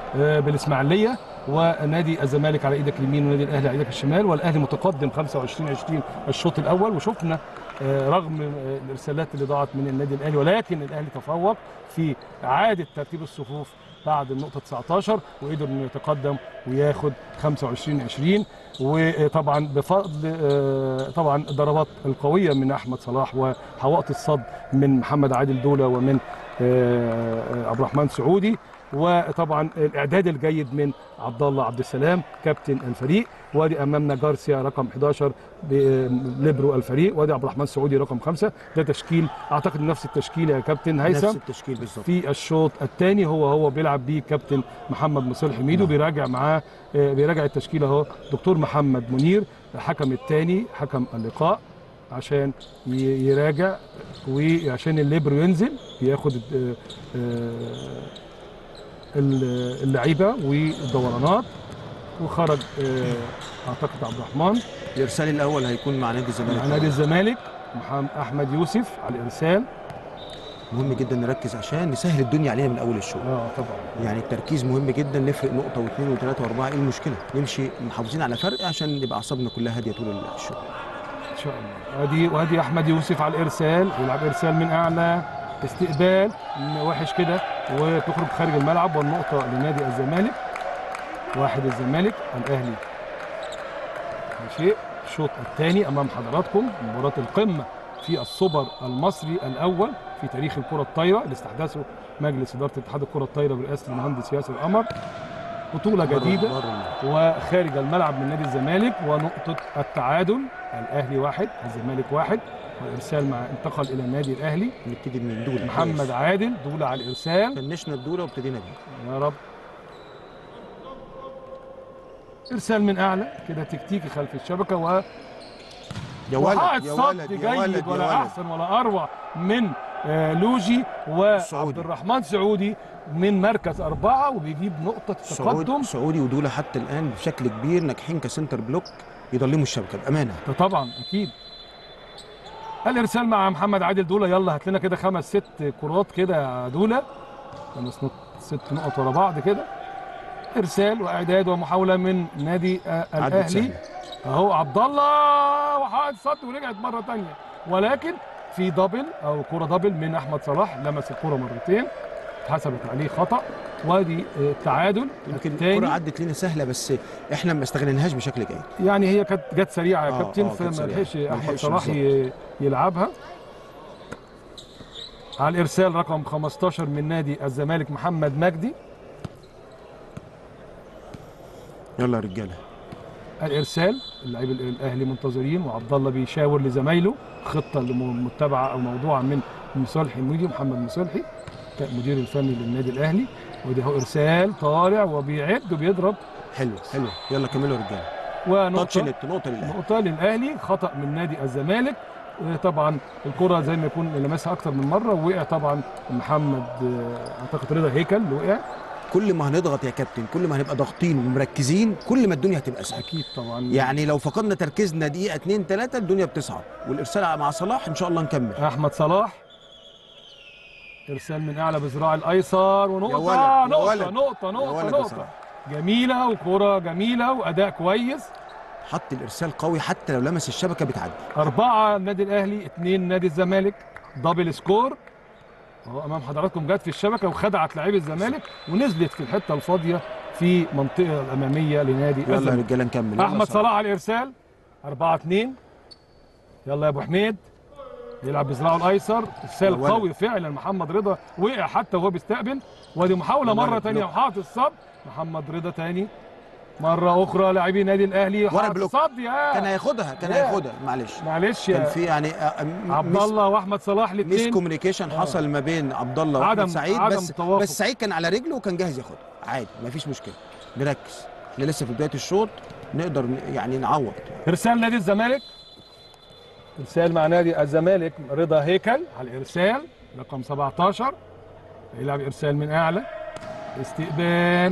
آه، بالاسماعيليه ونادي الزمالك على ايدك اليمين ونادي الاهلي على ايدك الشمال والاهلي متقدم 25 20 الشوط الاول وشفنا آه، رغم آه، الارسالات اللي ضاعت من النادي الاهلي ولكن الاهلي تفوق في اعاده ترتيب الصفوف بعد النقطه 19 وقدر انه يتقدم وياخد 25 20 وطبعا بفضل آه، طبعا الضربات القويه من احمد صلاح وحوائط الصد من محمد عادل دوله ومن آه، آه، عبد الرحمن سعودي وطبعا الاعداد الجيد من عبد الله عبد السلام كابتن الفريق وادي امامنا جارسيا رقم 11 ب- ليبرو الفريق وادي عبد الرحمن سعودي رقم خمسة ده تشكيل اعتقد نفس التشكيل يا كابتن نفس هيثم التشكيل بالظبط في الشوط الثاني هو هو بيلعب بيه كابتن محمد مصلح ميدو بيراجع معاه آه، بيراجع التشكيله اهو دكتور محمد منير الحكم الثاني حكم اللقاء عشان ي- يراجع وعشان الليبرو ينزل ياخد آه، آه، ال- اللعيبه والدورانات وخرج آه، اعتقد عبد الرحمن الارسال الاول هيكون مع نادي الزمالك مع نادي الزمالك محمد احمد يوسف على الارسال مهم جدا نركز عشان نسهل الدنيا علينا من اول الشوط اه طبعا يعني التركيز مهم جدا نفرق نقطه واثنين وثلاثه واربعه ايه المشكله نمشي محافظين على فرق عشان يبقى اعصابنا كلها هاديه طول الشوط ان شاء الله وادي وادي احمد يوسف على الارسال يلعب ارسال من اعلى استقبال وحش كده وتخرج خارج الملعب والنقطه لنادي الزمالك واحد الزمالك الاهلي شيء الشوط الثاني امام حضراتكم مباراه القمه في السوبر المصري الاول في تاريخ الكره الطايره اللي استحدثه مجلس اداره اتحاد الكره الطايره برئاسه المهندس ياسر قمر بطوله جديده بره الله. وخارج الملعب من نادي الزمالك ونقطة التعادل الأهلي واحد الزمالك واحد والإرسال مع انتقل إلى النادي الأهلي نبتدي من دوله محمد عادل دولة على الإرسال فنشنا الدوله وابتدينا بيه يا رب إرسال من أعلى كده تكتيكي خلف الشبكة و يا وحائط ولد يا صد ولد يا جيد ولد ولا يا ولد أحسن ولا أروع من آه، لوجي وعبد سعودي. الرحمن سعودي من مركز أربعة وبيجيب نقطة سعودي تقدم سعودي ودوله حتى الان بشكل كبير ناجحين كسنتر بلوك يضلموا الشبكه بامانه ده طبعا اكيد الارسال مع محمد عادل دوله يلا هات لنا كده خمس ست كرات كده يا دوله خمس نقط ست نقط ورا بعض كده ارسال واعداد ومحاوله من نادي آه، عدت الاهلي سهلة. اهو عبد الله وحائط صد ورجعت مره تانية ولكن في دبل او كره دبل من احمد صلاح لمس الكره مرتين اتحسبت عليه خطا وادي آه، التعادل يمكن الثاني الكره عدت لنا سهله بس احنا ما استغليناهاش بشكل جيد يعني هي كانت جت سريعه يا آه، كابتن آه، كانت فما سريعة. لحقش ما احمد لحقش صلاح ي- يلعبها على الارسال رقم 15 من نادي الزمالك محمد مجدي يلا يا رجاله الارسال اللعيب ال- الاهلي منتظرين وعبد الله بيشاور لزمايله خطه اللي م- متبعه او موضوعه من مصالحي الميدي محمد مصالحي مدير الفني للنادي الاهلي وده هو ارسال طالع وبيعد وبيضرب حلو حلو يلا كملوا يا رجاله تاتش ونقطه نت نقطه لله نقطة للأهلي خطأ من نادي الزمالك آه، طبعا الكرة زي ما يكون لمسها أكتر من مرة ووقع طبعا محمد آه، أعتقد رضا هيكل اللي وقع كل ما هنضغط يا كابتن كل ما هنبقى ضاغطين ومركزين كل ما الدنيا هتبقى سهله أكيد طبعا يعني لو فقدنا تركيزنا دقيقه اتنين تلاته الدنيا بتصعب والارسال مع صلاح ان شاء الله نكمل أحمد صلاح إرسال من أعلى بذراع الأيسر ونقطة يا ولد، يا نقطة ولد. نقطة يا نقطة ولد يا نقطة صلاح. جميلة وكرة جميلة وأداء كويس حط الارسال قوي حتى لو لمس الشبكه بتعدي أربعة النادي الأهلي اثنين نادي الزمالك دبل سكور اهو أمام حضراتكم جت في الشبكة وخدعت لاعبي الزمالك ونزلت في الحتة الفاضية في منطقة الأمامية لنادي يلا يا الزمالك رجاله نكمل يلا أحمد صلاح على الإرسال 4 2 يلا يا أبو حميد يلعب بذراعه الأيسر إرسال يا ولد. قوي فعلا محمد رضا وقع حتى وهو بيستقبل ودي محاولة يا مرة ولد، تانية بلوك. وحاطط الصب محمد رضا تاني مرة أخرى لاعبي نادي الأهلي ورا حاطط بلوك. صد يا كان هياخدها كان يا. هياخدها معلش معلش كان يا في يعني آه، م- عبد مس- الله واحمد صلاح ميس الاثنين كوميونيكيشن آه. حصل ما بين عبد الله عدم- واحمد سعيد عدم بس توافق. بس سعيد كان على رجله وكان جاهز ياخدها عادي مفيش مشكله نركز احنا لسه في بدايه الشوط نقدر ن- يعني نعوض ارسال نادي الزمالك ارسال مع نادي الزمالك رضا هيكل على الارسال رقم 17 يلعب ارسال من اعلى استقبال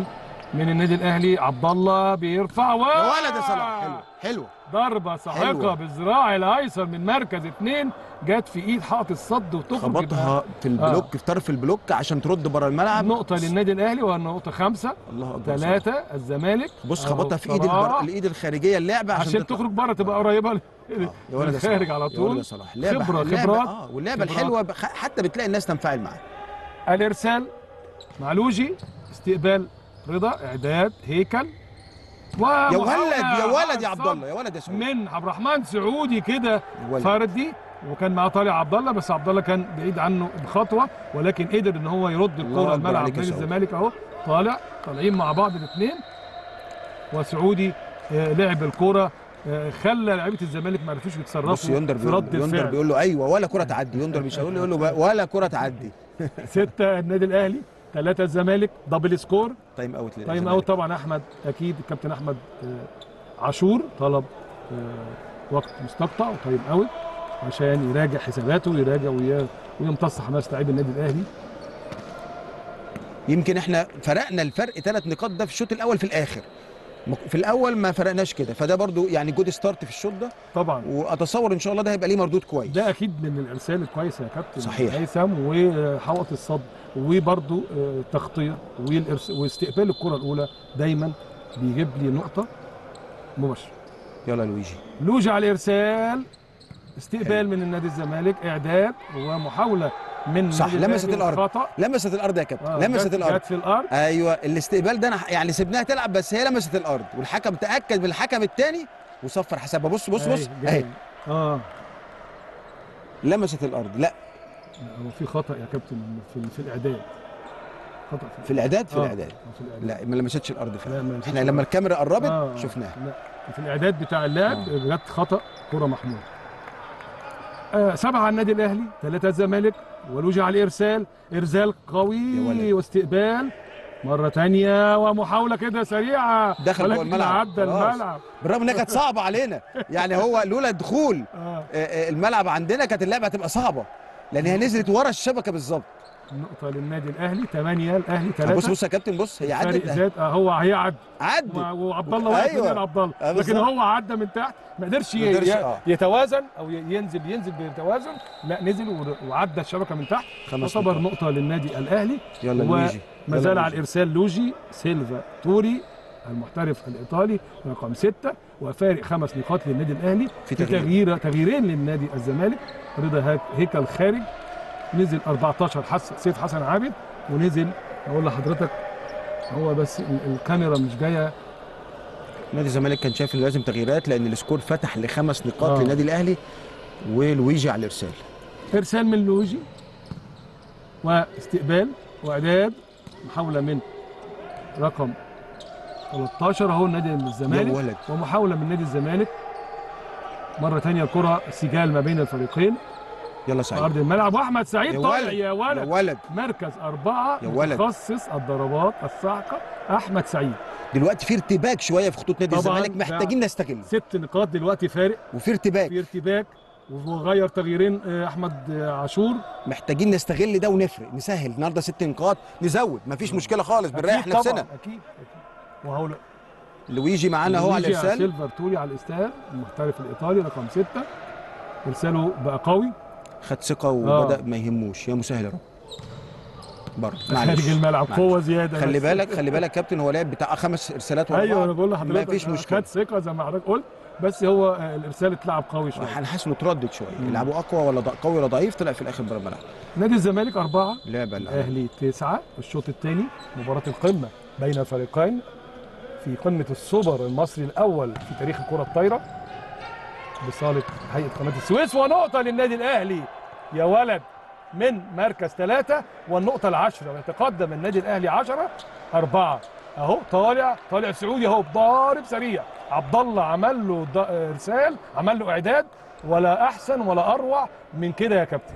من النادي الاهلي عبد الله بيرفع و يا ولد يا صلاح حلو حلو ضربه ساحقه حلوة. بالذراع الايسر من مركز اثنين جت في ايد حائط الصد وتخرج خبطها في البلوك في طرف البلوك عشان ترد بره الملعب نقطة للنادي الأهلي والنقطة خمسة الله اكبر ثلاثة الزمالك بص أهو خبطها في ايد صلاح. البر... الايد الخارجيه اللعبه عشان, عشان تطلع. تخرج بره تبقى قريبة آه. يا ولد يا الخارج صلاح. على يا ولد طول يا صلاح لعبه خبرة، لعبة- خبرات. اه واللعبه خبرات. الحلوه بخ... حتى بتلاقي الناس تنفعل معاها الإرسال معلوجي استقبال رضا إعداد هيكل يا ولد يا ولد يا عبد الله يا ولد يا سعود من عبد الرحمن سعودي كده يا ولد. فردي وكان معاه طالع عبد الله بس عبد الله كان بعيد عنه بخطوه ولكن قدر ان هو يرد الله الكره أكبر الملعب عليك يا نادي سعود. الزمالك اهو طالع طالعين مع بعض الاثنين وسعودي آه، لعب الكره آه، خلى لعيبه الزمالك ما عرفوش بص يتصرفوا يندر في بيقول رد يندر الفعل بيقول له ايوه ولا كره تعدي يندر مش هيقول له يقول له بقى ولا كره تعدي ستة النادي الاهلي ثلاثة الزمالك دبل سكور تايم اوت تايم للزمالك. اوت طبعا احمد اكيد الكابتن احمد آه، عاشور طلب آه، وقت مستقطع وتايم اوت عشان يراجع حساباته ويراجع وي- ويمتص حماس لاعبي النادي الاهلي يمكن احنا فرقنا الفرق ثلاث نقاط ده في الشوط الاول في الاخر في الاول ما فرقناش كده فده برضو يعني جود ستارت في الشوط ده طبعا واتصور ان شاء الله ده هيبقى ليه مردود كويس ده اكيد من الارسال الكويسه يا كابتن صحيح. هيثم وحوط الصد وبرده تغطيه والإرس- واستقبال الكره الاولى دايما بيجيب لي نقطه مباشره يلا لويجي لوجي على الارسال استقبال حلو. من النادي الزمالك اعداد ومحاوله من صح، النادي لمست الأهلي الأرض. والخطأ. لمست الارض يا كابتن آه، لمست جت- الارض جت في الارض ايوه الاستقبال ده انا ح- يعني سيبناها تلعب بس هي لمست الارض والحكم تاكد من الحكم الثاني وصفر حسابها بص بص بص أهي، اهي جاي. اه لمست الارض لا لا، هو في خطا يا كابتن في, في الاعداد خطا في الاعداد في آه، الاعداد في الاعداد لا ما لمستش الارض لا، فعلا ما لمستش احنا الأرض. لما الكاميرا قربت آه، شفناها لا في الاعداد بتاع اللاعب آه. جت خطا كره محمود آه سبعه النادي الاهلي ثلاثه الزمالك ولوجي على الارسال ارسال يا قوي ولد. واستقبال مره ثانيه ومحاوله كده سريعه دخل جوه ولكن الملعب. عدى خلاص. الملعب بالرغم انها كانت صعبه علينا يعني هو لولا دخول آه. آه، آه، الملعب عندنا كانت اللعبه هتبقى صعبه لان هي نزلت ورا الشبكه بالظبط نقطه للنادي الاهلي ثمانيه الاهلي بص ثلاثه بص يا كابتن بص هي فرق عدت زاد آه هو هيعد عدت و- وعبد الله واقف أيوة. من عبد الله آه، لكن بالظبط. هو عدى من تحت ما قدرش ي- ما قدرش، ي- آه. يتوازن او ي- ينزل ينزل بتوازن لا نزل ور- وعدى الشبكه من تحت خمس تعتبر نقاط. نقطه للنادي الاهلي يلا و- لويجي ما يلا زال على لويجي. الارسال لوجي سيلفا توري المحترف الايطالي رقم ستة وفارق خمس نقاط للنادي الاهلي في في تغيير. تغيير تغييرين للنادي الزمالك رضا هاك- هيكل خارج نزل 14 حس سيف حسن عابد ونزل اقول لحضرتك هو بس ال- الكاميرا مش جايه نادي الزمالك كان شايف ان لازم تغييرات لان السكور فتح لخمس نقاط آه. للنادي الاهلي ولويجي على الارسال ارسال من لويجي واستقبال واعداد محاوله من رقم 13 اهو نادي يا الزمالك ولد ومحاوله من نادي الزمالك مره ثانيه الكره سجال ما بين الفريقين يلا في سعيد ارض الملعب واحمد سعيد يا طالع ولد يا يا ولد ولد مركز أربعة يا ولد. متخصص الضربات الصاعقة أحمد سعيد دلوقتي في ارتباك شويه في خطوط نادي طبعاً الزمالك محتاجين نستغل ست نقاط دلوقتي فارق وفي ارتباك في ارتباك وغير تغييرين آه، أحمد آه، عاشور محتاجين نستغل ده ونفرق نسهل النهارده ست نقاط نزود مفيش مشكله خالص بنريح أكيد طبعاً، نفسنا أكيد أكيد وهو لويجي معانا اهو على لويجي الارسال سيلفر توري على الاستاد المحترف الإيطالي رقم ستة إرساله بقى قوي خد ثقه وبدا ما يهموش يا مسهل يا رب بره خارج الملعب معلش. قوة زيادة خلي بس. بالك خلي بالك كابتن هو لعب بتاع خمس ارسالات ورا ايوه بعض. انا بقول لحضرتك مفيش مشكله خد ثقة زي ما حضرتك قلت بس هو آه، الإرسال اتلعب قوي شوية انا حاسس انه اتردد شويه مم. يلعبوا اقوى ولا ض- قوي ولا ضعيف طلع في الاخر بره الملعب نادي الزمالك أربعة لعبه لا الاهلي تسعة الشوط الثاني مباراة القمة بين الفريقين في قمة السوبر المصري الأول في تاريخ الكرة الطايرة بصالة هيئة قناة السويس ونقطة للنادي الأهلي يا ولد من مركز ثلاثة والنقطة العشرة ويتقدم النادي الأهلي عشرة أربعة أهو طالع طالع سعودي أهو ضارب سريع عبد الله عمل له ض- إرسال عمل له إعداد ولا أحسن ولا أروع من كده يا كابتن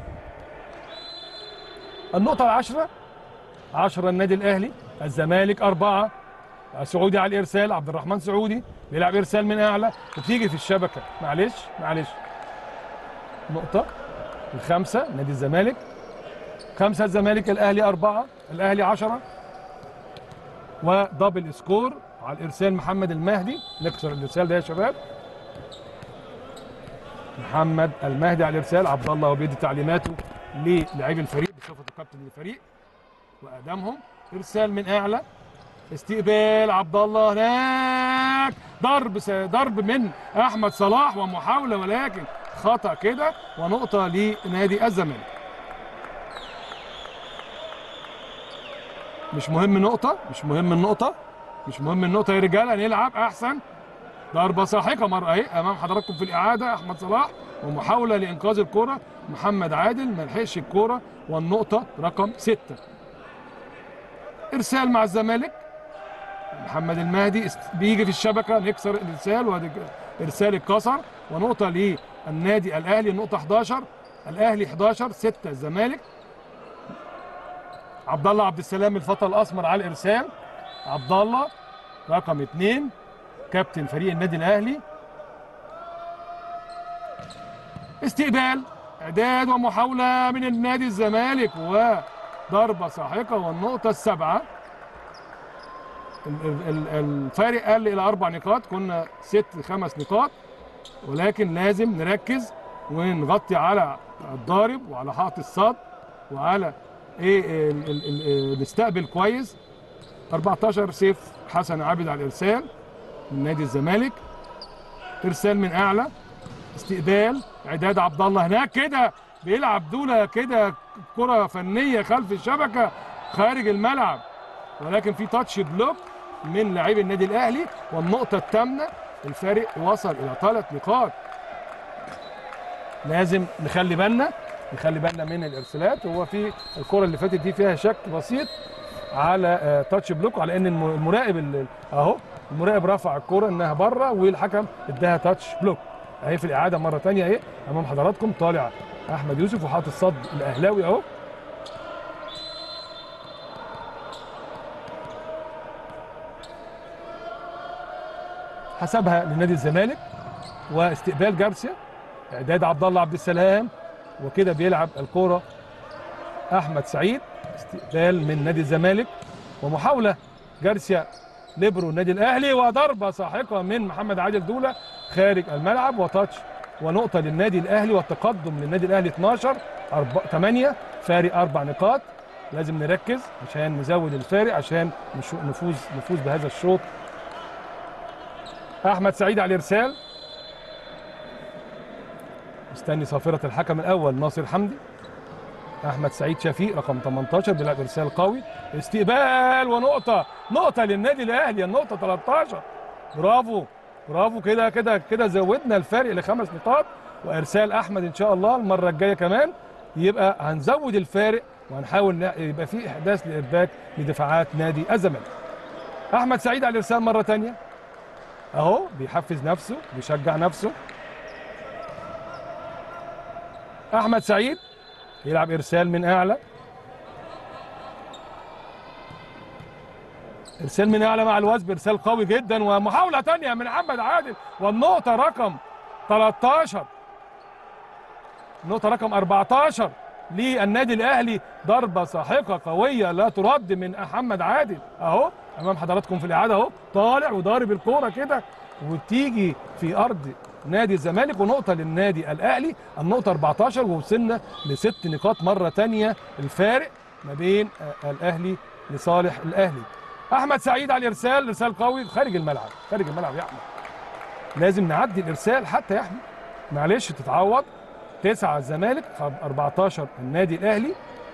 النقطة العشرة عشرة النادي الأهلي الزمالك أربعة سعودي على الإرسال عبد الرحمن سعودي بيلعب إرسال من أعلى وبتيجي في الشبكة معلش معلش نقطة الخمسة نادي الزمالك خمسة الزمالك الأهلي أربعة الأهلي عشرة ودبل سكور على الارسال محمد المهدي نكسر الارسال ده يا شباب محمد المهدي على الارسال عبد الله وبيدي تعليماته للاعبي الفريق بصفته كابتن الفريق واقدامهم ارسال من اعلى استقبال عبد الله هناك ضرب س- ضرب من احمد صلاح ومحاوله ولكن خطا كده ونقطه لنادي الزمالك مش مهم نقطه مش مهم النقطه مش مهم النقطه يا رجاله نلعب احسن ضربه ساحقه مره اهي امام حضراتكم في الاعاده احمد صلاح ومحاوله لانقاذ الكره محمد عادل ما لحقش الكره والنقطه رقم سته ارسال مع الزمالك محمد المهدي است- بيجي في الشبكه نكسر الارسال وادي ارسال اتكسر ونقطه للنادي الاهلي نقطه 11 الاهلي 11 6 الزمالك عبد الله عبد السلام الفتى الاسمر على الارسال عبد الله رقم اثنين كابتن فريق النادي الاهلي استقبال اعداد ومحاوله من النادي الزمالك وضربه ساحقه والنقطه السابعه ال- ال- ال- الفارق قل الى اربع نقاط كنا ست خمس نقاط ولكن لازم نركز ونغطي على الضارب وعلى حائط الصد وعلى ايه ال- ال- ال- نستقبل كويس 14 سيف حسن عابد على الارسال من نادي الزمالك ارسال من اعلى استقبال اعداد عبد الله هناك كده بيلعب دوله كده كره فنيه خلف الشبكه خارج الملعب ولكن في تاتش بلوك من لاعبي النادي الاهلي والنقطه الثامنه الفارق وصل الى ثلاث نقاط لازم نخلي بالنا نخلي بالنا من الارسالات هو في الكره اللي فاتت دي فيها شك بسيط على آه، تاتش بلوك وعلى ان الم- المراقب ال- اهو المراقب رفع الكره انها بره والحكم اداها تاتش بلوك اهي في الاعاده مره ثانيه اهي امام حضراتكم طالع احمد يوسف وحاطط الصد الاهلاوي اهو حسبها لنادي الزمالك واستقبال جارسيا اعداد عبد الله عبد السلام وكده بيلعب الكوره احمد سعيد استقبال من نادي الزمالك ومحاوله جارسيا ليبرو النادي الاهلي وضربه ساحقه من محمد عادل دوله خارج الملعب وتاتش ونقطه للنادي الاهلي والتقدم للنادي الاهلي 12 أربع 8 فارق اربع نقاط لازم نركز عشان نزود الفارق عشان نشو- نفوز نفوز بهذا الشوط احمد سعيد على الارسال مستني صافره الحكم الاول ناصر حمدي احمد سعيد شفيق رقم 18 بيلعب ارسال قوي استقبال ونقطه نقطه للنادي الاهلي النقطه 13 برافو برافو كده كده كده زودنا الفارق لخمس نقاط وارسال احمد ان شاء الله المره الجايه كمان يبقى هنزود الفارق وهنحاول ن- يبقى في احداث لارباك لدفاعات نادي الزمالك احمد سعيد على الارسال مره ثانيه اهو بيحفز نفسه بيشجع نفسه احمد سعيد يلعب ارسال من اعلى ارسال من اعلى مع الوثب ارسال قوي جدا ومحاوله ثانيه من محمد عادل والنقطه رقم 13 النقطه رقم 14 للنادي الاهلي ضربه ساحقه قويه لا ترد من محمد عادل اهو امام حضراتكم في الاعاده اهو طالع وضارب الكوره كده وتيجي في ارض نادي الزمالك ونقطه للنادي الاهلي النقطه 14 ووصلنا لست نقاط مره تانية الفارق ما بين آه، الاهلي لصالح الاهلي احمد سعيد على الارسال ارسال قوي خارج الملعب خارج الملعب يا احمد لازم نعدي الارسال حتى يا احمد معلش تتعوض تسعة الزمالك 14 النادي الاهلي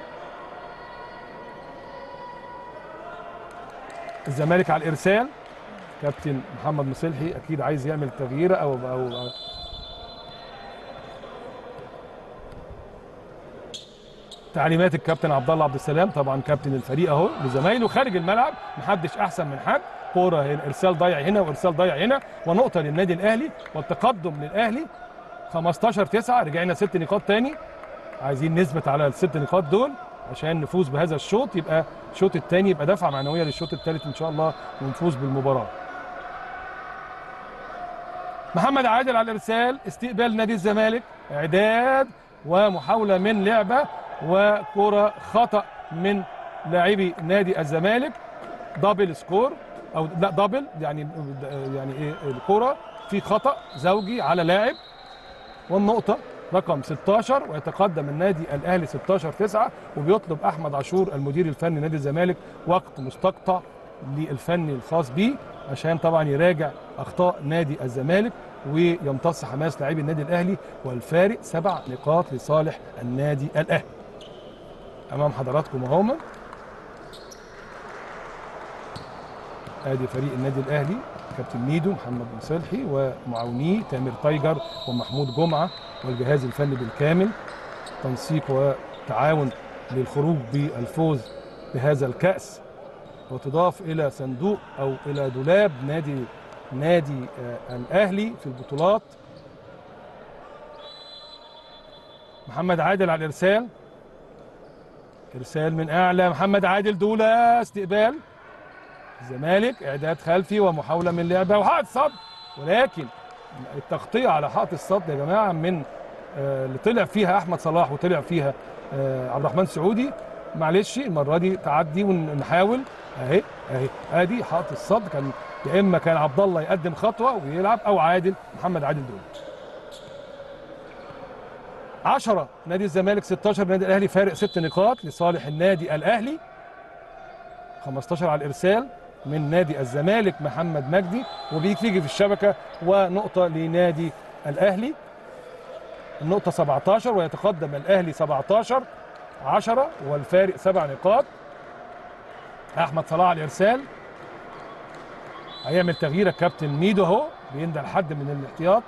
الزمالك على الارسال كابتن محمد مصلحي اكيد عايز يعمل تغييره او او أو تعليمات الكابتن عبد الله عبد السلام طبعا كابتن الفريق اهو لزمايله خارج الملعب محدش احسن من حد كوره هنا ارسال ضايع هنا وارسال ضايع هنا ونقطه للنادي الاهلي والتقدم للاهلي 15 9 رجعنا ست نقاط تاني عايزين نثبت على الست نقاط دول عشان نفوز بهذا الشوط يبقى الشوط الثاني يبقى دفعه معنويه للشوط الثالث ان شاء الله ونفوز بالمباراه محمد عادل على الارسال استقبال نادي الزمالك اعداد ومحاوله من لعبه وكره خطا من لاعبي نادي الزمالك دبل سكور او لا دبل يعني يعني ايه الكره في خطا زوجي على لاعب والنقطه رقم 16 ويتقدم النادي الاهلي 16 9 وبيطلب احمد عاشور المدير الفني نادي الزمالك وقت مستقطع للفني الخاص بيه عشان طبعا يراجع اخطاء نادي الزمالك ويمتص حماس لاعبي النادي الاهلي والفارق سبع نقاط لصالح النادي الاهلي امام حضراتكم اهو ادي فريق النادي الاهلي كابتن ميدو محمد مصلحي ومعاونيه تامر تايجر ومحمود جمعه والجهاز الفني بالكامل تنسيق وتعاون للخروج بالفوز بهذا الكاس وتضاف الى صندوق او الى دولاب نادي نادي آه الاهلي في البطولات محمد عادل على الارسال ارسال من اعلى محمد عادل دوله استقبال الزمالك اعداد خلفي ومحاوله من لعبه وحائط صد ولكن التغطيه على حائط الصد يا جماعه من آه اللي طلع فيها احمد صلاح وطلع فيها آه عبد الرحمن سعودي معلش المره دي تعدي ونحاول اهي اهي ادي حائط الصد كان يا اما كان عبد الله يقدم خطوه ويلعب او عادل محمد عادل دول 10 نادي الزمالك 16 نادي الاهلي فارق ست نقاط لصالح النادي الاهلي 15 على الارسال من نادي الزمالك محمد مجدي وبيجي في الشبكه ونقطه لنادي الاهلي النقطه 17 ويتقدم الاهلي 17 10 والفارق سبع نقاط احمد صلاح على الارسال هيعمل تغيير الكابتن ميدو اهو بيندى لحد من الاحتياط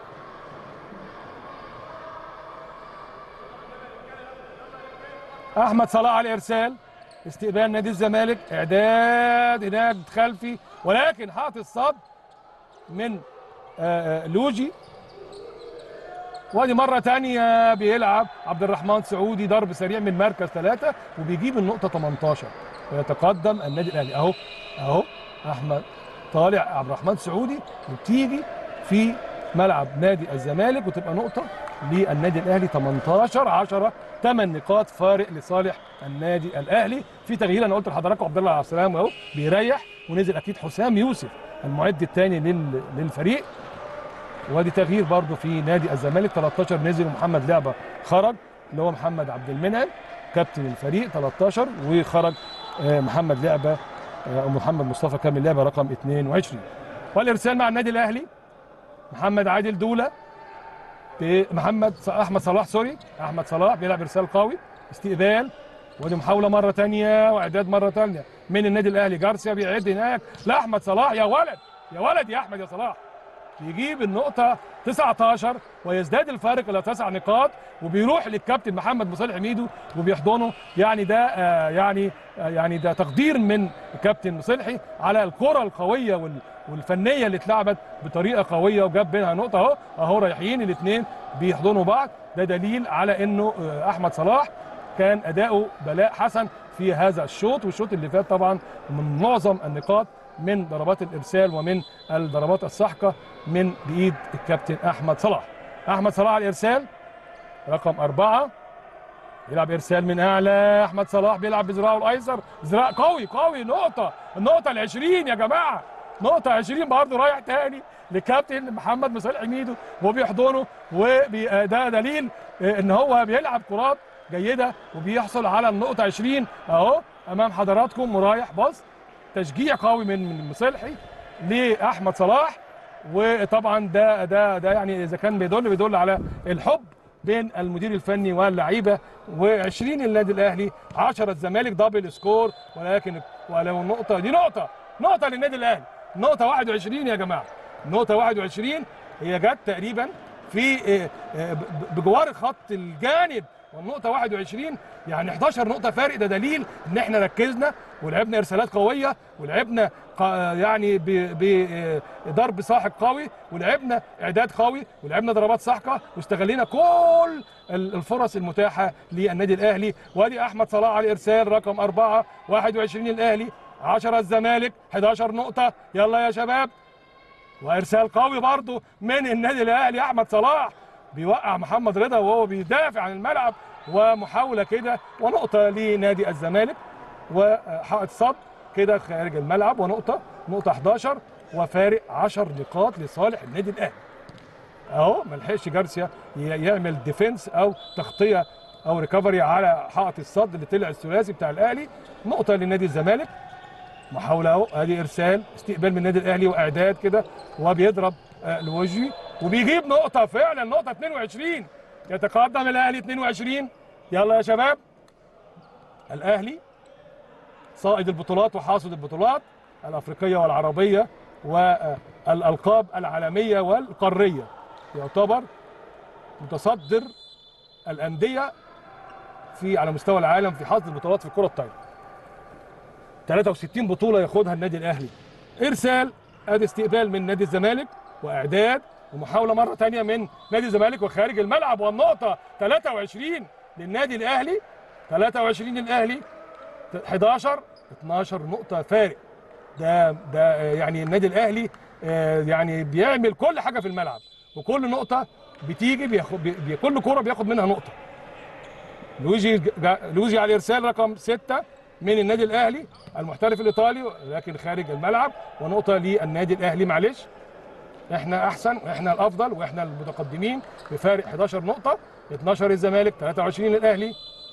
احمد صلاح على الارسال استقبال نادي الزمالك اعداد هناك خلفي ولكن حاط الصد من آآ آآ لوجي وادي مرة تانية بيلعب عبد الرحمن سعودي ضرب سريع من مركز ثلاثة وبيجيب النقطة 18 ويتقدم النادي الأهلي أهو أهو أحمد طالع عبد الرحمن سعودي وبتيجي في ملعب نادي الزمالك وتبقى نقطة للنادي الأهلي 18 10 8 نقاط فارق لصالح النادي الأهلي في تغيير أنا قلت لحضراتكم عبد الله عبد السلام أهو بيريح ونزل أكيد حسام يوسف المعد الثاني للفريق وادي تغيير برضه في نادي الزمالك 13 نزل ومحمد لعبه خرج اللي هو محمد عبد المنعم كابتن الفريق 13 وخرج محمد لعبه او محمد مصطفى كامل لعبه رقم 22 والارسال مع النادي الاهلي محمد عادل دوله محمد احمد صلاح سوري احمد صلاح بيلعب ارسال قوي استقبال ودي محاوله مره ثانيه واعداد مره ثانيه من النادي الاهلي جارسيا بيعد هناك لا احمد صلاح يا ولد يا ولد يا احمد يا صلاح يجيب النقطة 19 ويزداد الفارق إلى تسع نقاط وبيروح للكابتن محمد مصالح ميدو وبيحضنه يعني ده آه يعني آه يعني ده تقدير من الكابتن مصلحي على الكرة القوية وال والفنية اللي اتلعبت بطريقة قوية وجاب بينها نقطة أهو أهو رايحين الاثنين بيحضنوا بعض ده دليل على إنه آه أحمد صلاح كان أداؤه بلاء حسن في هذا الشوط والشوط اللي فات طبعا من معظم النقاط من ضربات الارسال ومن الضربات الساحقه من بايد الكابتن احمد صلاح. احمد صلاح على الارسال رقم اربعه يلعب ارسال من اعلى احمد صلاح بيلعب بذراعه الايسر ذراع قوي قوي نقطه النقطه ال 20 يا جماعه نقطه 20 برضه رايح تاني لكابتن محمد مصالح ميدو وبيحضنه وده دليل ان هو بيلعب كرات جيده وبيحصل على النقطه 20 اهو امام حضراتكم ورايح بص تشجيع قوي من من مصلحي لاحمد صلاح وطبعا ده ده ده يعني اذا كان بيدل بيدل على الحب بين المدير الفني واللعيبه و20 النادي الاهلي 10 الزمالك دبل سكور ولكن ولو النقطه دي نقطه نقطه للنادي الاهلي نقطه 21 يا جماعه نقطه 21 هي جت تقريبا في بجوار خط الجانب والنقطة 21 يعني 11 نقطة فارق ده دليل ان احنا ركزنا ولعبنا ارسالات قوية ولعبنا يعني بضرب ساحق قوي ولعبنا اعداد قوي ولعبنا ضربات ساحقة واستغلينا كل الفرص المتاحة للنادي الاهلي وادي احمد صلاح على الارسال رقم 4 21 الاهلي 10 الزمالك 11 نقطة يلا يا شباب وارسال قوي برضه من النادي الاهلي احمد صلاح بيوقع محمد رضا وهو بيدافع عن الملعب ومحاوله كده ونقطه لنادي الزمالك وحائط صد كده خارج الملعب ونقطه نقطه 11 وفارق 10 نقاط لصالح النادي الاهلي اهو ما لحقش جارسيا ي- يعمل ديفنس او تغطيه او ريكفري على حائط الصد اللي طلع الثلاثي بتاع الاهلي نقطه لنادي الزمالك محاوله اهو ادي ارسال استقبال من النادي الاهلي واعداد كده وبيضرب آه، لوجي وبيجيب نقطه فعلا نقطه 22 يتقدم الاهلي 22 يلا يا شباب الاهلي صائد البطولات وحاصد البطولات الافريقيه والعربيه والالقاب العالميه والقاريه يعتبر متصدر الانديه في على مستوى العالم في حصد البطولات في الكره الطايره 63 بطوله ياخدها النادي الاهلي ارسال ادي استقبال من نادي الزمالك واعداد ومحاوله مره ثانيه من نادي الزمالك وخارج الملعب والنقطه 23 للنادي الاهلي 23 للاهلي 11 12 نقطه فارق ده ده آه، يعني النادي الاهلي آه، يعني بيعمل كل حاجه في الملعب وكل نقطه بتيجي بياخد بي بي- كل كوره بياخد منها نقطه لويجي جا- لويجي على الارسال رقم ستة من النادي الاهلي المحترف الايطالي لكن خارج الملعب ونقطه للنادي الاهلي معلش احنا احسن واحنا الافضل واحنا المتقدمين بفارق 11 نقطه 12 الزمالك 23 الاهلي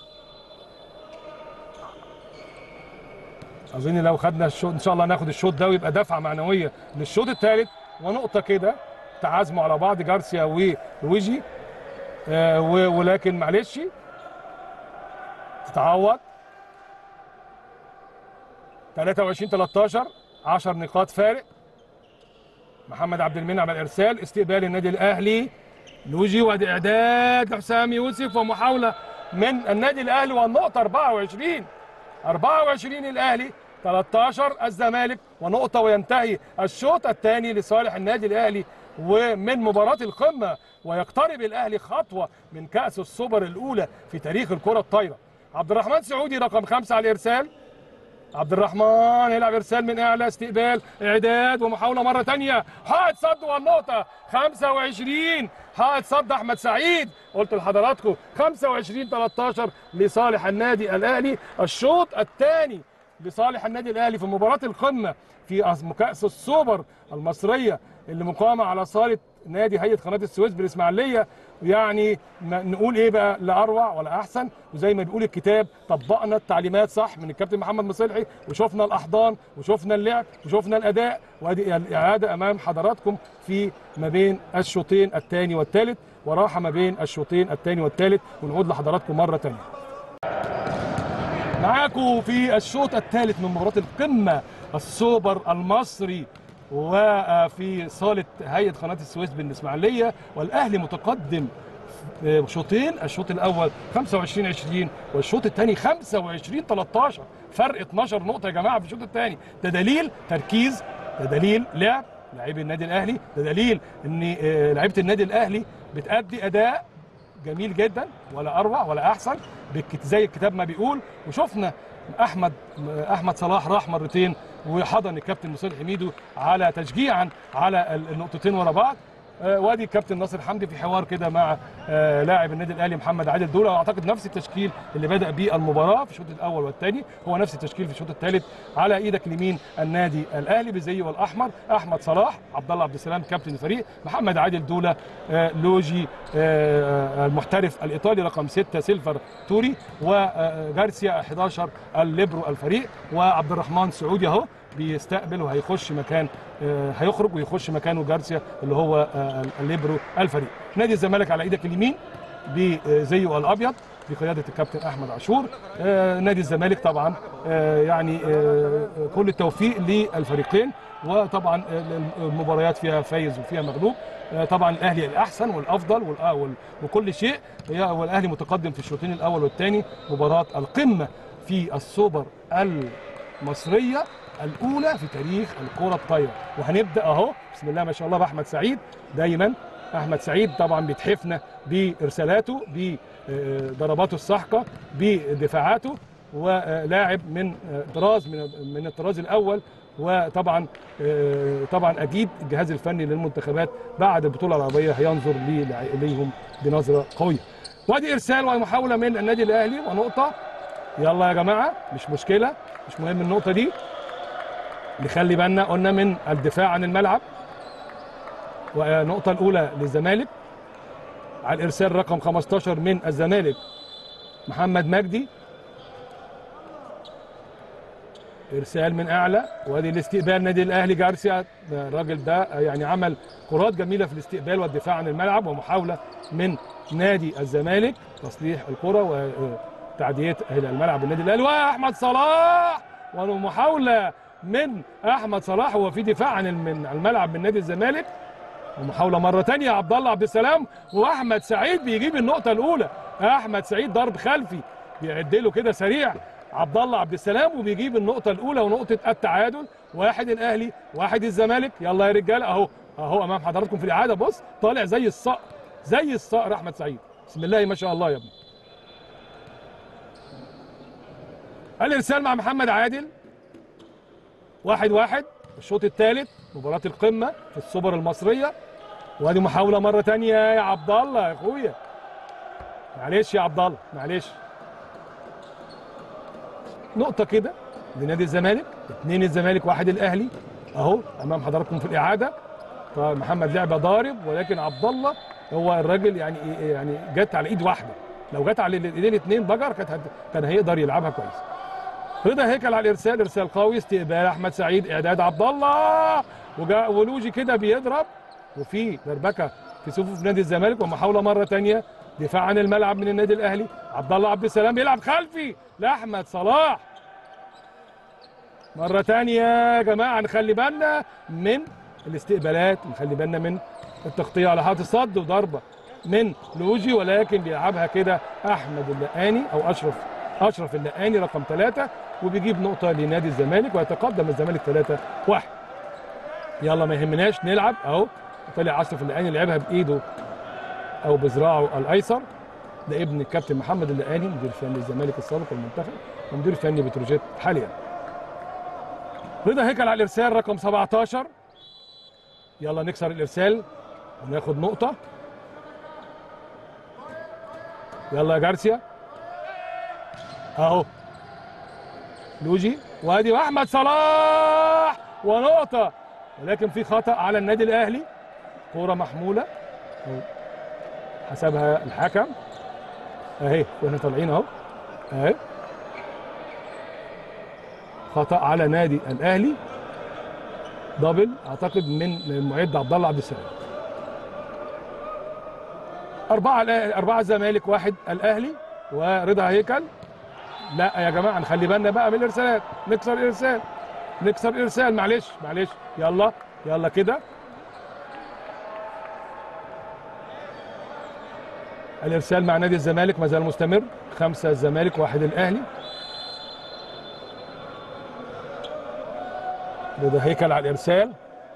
اظن لو خدنا الشوط ان شاء الله ناخد الشوط ده ويبقى دفعه معنويه للشوط الثالث ونقطه كده تعازموا على بعض جارسيا ولويجي آه و- ولكن معلش تتعوض 23 13 10 نقاط فارق محمد عبد المنعم على الارسال استقبال النادي الاهلي لوجي وادي اعداد لحسام يوسف ومحاوله من النادي الاهلي والنقطه 24 24 الاهلي 13 الزمالك ونقطه وينتهي الشوط الثاني لصالح النادي الاهلي ومن مباراه القمه ويقترب الاهلي خطوه من كاس السوبر الاولى في تاريخ الكره الطايره عبد الرحمن سعودي رقم خمسة على الارسال عبد الرحمن يلعب ارسال من اعلى استقبال اعداد ومحاوله مره ثانيه حائط صد والنقطه 25 حائط صد احمد سعيد قلت لحضراتكم 25 13 لصالح النادي الاهلي الشوط الثاني لصالح النادي الاهلي في مباراه القمه في أس- كاس السوبر المصريه اللي مقامه على صاله نادي هيئه قناه السويس بالاسماعيليه يعني ما نقول ايه بقى لا اروع ولا احسن وزي ما بيقول الكتاب طبقنا التعليمات صح من الكابتن محمد مصلحي وشفنا الاحضان وشفنا اللعب وشفنا الاداء وادي الاعاده امام حضراتكم في ما بين الشوطين الثاني والثالث وراحه ما بين الشوطين الثاني والثالث ونعود لحضراتكم مره ثانيه معاكم في الشوط الثالث من مباراة القمة السوبر المصري وفي صالة هيئة قناة السويس بالإسماعيلية والأهلي متقدم في شوطين الشوط الأول 25 20 والشوط الثاني 25 13 فرق 12 نقطة يا جماعة في الشوط الثاني ده دليل تركيز ده دليل لعب لاعبي النادي الأهلي ده دليل إن آه، لعيبة النادي الأهلي بتأدي أداء جميل جدا ولا اروع ولا احسن بالكت- زي الكتاب ما بيقول وشفنا احمد احمد صلاح راح مرتين وحضن الكابتن مصطفى حميدو على تشجيعا على ال- النقطتين ورا بعض آه، وادي الكابتن ناصر حمدي في حوار كده مع آه، لاعب النادي الاهلي محمد عادل دوله واعتقد نفس التشكيل اللي بدا بيه المباراه في الشوط الاول والثاني هو نفس التشكيل في الشوط الثالث على ايدك اليمين النادي الاهلي بالزي والاحمر احمد صلاح عبد الله عبد السلام كابتن الفريق محمد عادل دوله آه، لوجي آه، المحترف الايطالي رقم 6 سيلفر توري وجارسيا 11 الليبرو الفريق وعبد الرحمن سعودي اهو بيستقبل وهيخش مكان آه، هيخرج ويخش مكانه جارسيا اللي هو آه، الليبرو الفريق نادي الزمالك على ايدك اليمين بزيه الابيض بقياده الكابتن احمد عاشور آه، نادي الزمالك طبعا آه، يعني آه، كل التوفيق للفريقين وطبعا المباريات فيها فايز وفيها مغلوب آه، طبعا الاهلي الاحسن والافضل والأ- وال- وكل شيء هي- والاهلي متقدم في الشوطين الاول والثاني مباراه القمه في السوبر المصريه الاولى في تاريخ الكره الطايره وهنبدا اهو بسم الله ما شاء الله باحمد سعيد دايما احمد سعيد طبعا بيتحفنا بارسالاته بضرباته الساحقه بدفاعاته ولاعب من طراز من من الطراز الاول وطبعا آه، طبعا اكيد الجهاز الفني للمنتخبات بعد البطوله العربيه هينظر لي- اليهم بنظره قويه وادي ارسال ومحاوله من النادي الاهلي ونقطه يلا يا جماعه مش مشكله مش مهم النقطه دي نخلي بالنا قلنا من الدفاع عن الملعب والنقطة الأولى للزمالك على الإرسال رقم 15 من الزمالك محمد مجدي إرسال من أعلى وادي الاستقبال نادي الأهلي جارسيا الراجل ده يعني عمل كرات جميلة في الاستقبال والدفاع عن الملعب ومحاولة من نادي الزمالك تصليح الكرة وتعدية إلى الملعب النادي الأهلي وأحمد صلاح ومحاولة من أحمد صلاح هو في دفاع عن من الملعب من نادي الزمالك ومحاولة مرة تانية عبد الله عبد السلام وأحمد سعيد بيجيب النقطة الأولى أحمد سعيد ضرب خلفي بيعد له كده سريع عبد الله عبد السلام وبيجيب النقطة الأولى ونقطة التعادل واحد الأهلي واحد الزمالك يلا يا رجالة أهو أهو أمام حضراتكم في الإعادة بص طالع زي الصقر زي الصقر أحمد سعيد بسم الله ما شاء الله يا ابني الإرسال مع محمد عادل واحد واحد الشوط الثالث مباراة القمة في السوبر المصرية وادي محاولة مرة تانية يا عبد الله يا اخويا معلش يا عبد الله معلش نقطة كده لنادي الزمالك اثنين الزمالك واحد الاهلي اهو امام حضراتكم في الاعادة فمحمد لعبة ضارب ولكن عبد الله هو الراجل يعني يعني جت على ايد واحدة لو جت على الايدين الاثنين بجر كانت هت- كان هيقدر يلعبها كويس رضا هيكل على الارسال ارسال قوي استقبال احمد سعيد اعداد عبد الله وجا ولوجي كده بيضرب وفي دربكه في صفوف نادي الزمالك ومحاوله مره تانية دفاع عن الملعب من النادي الاهلي عبد الله عبد السلام بيلعب خلفي لاحمد صلاح مره تانية يا جماعه نخلي بالنا من الاستقبالات نخلي بالنا من التغطيه على حائط الصد وضربه من لوجي ولكن بيلعبها كده احمد اللقاني او اشرف اشرف اللقاني رقم ثلاثة وبيجيب نقطة لنادي الزمالك ويتقدم الزمالك 3 1 يلا ما يهمناش نلعب اهو طلع اشرف اللقاني لعبها بايده او بذراعه الايسر ده ابن الكابتن محمد اللقاني مدير فني الزمالك السابق والمنتخب ومدير فني بتروجيت حاليا رضا هيكل على الارسال رقم 17 يلا نكسر الارسال وناخد نقطة يلا يا جارسيا اهو لوجي وادي احمد صلاح ونقطة ولكن في خطأ على النادي الاهلي كورة محمولة أهو. حسبها الحكم اهي واحنا طالعين اهو اهي خطأ على نادي الاهلي دبل اعتقد من المعد عبد الله عبد السلام أربعة الأهلي أربعة الزمالك واحد الأهلي ورضا هيكل لا يا جماعة نخلي بالنا بقى من الإرسالات نكسر الإرسال نكسر الإرسال معلش معلش يلا يلا كده الإرسال مع نادي الزمالك ما زال مستمر خمسة الزمالك واحد الأهلي رضا هيكل على الإرسال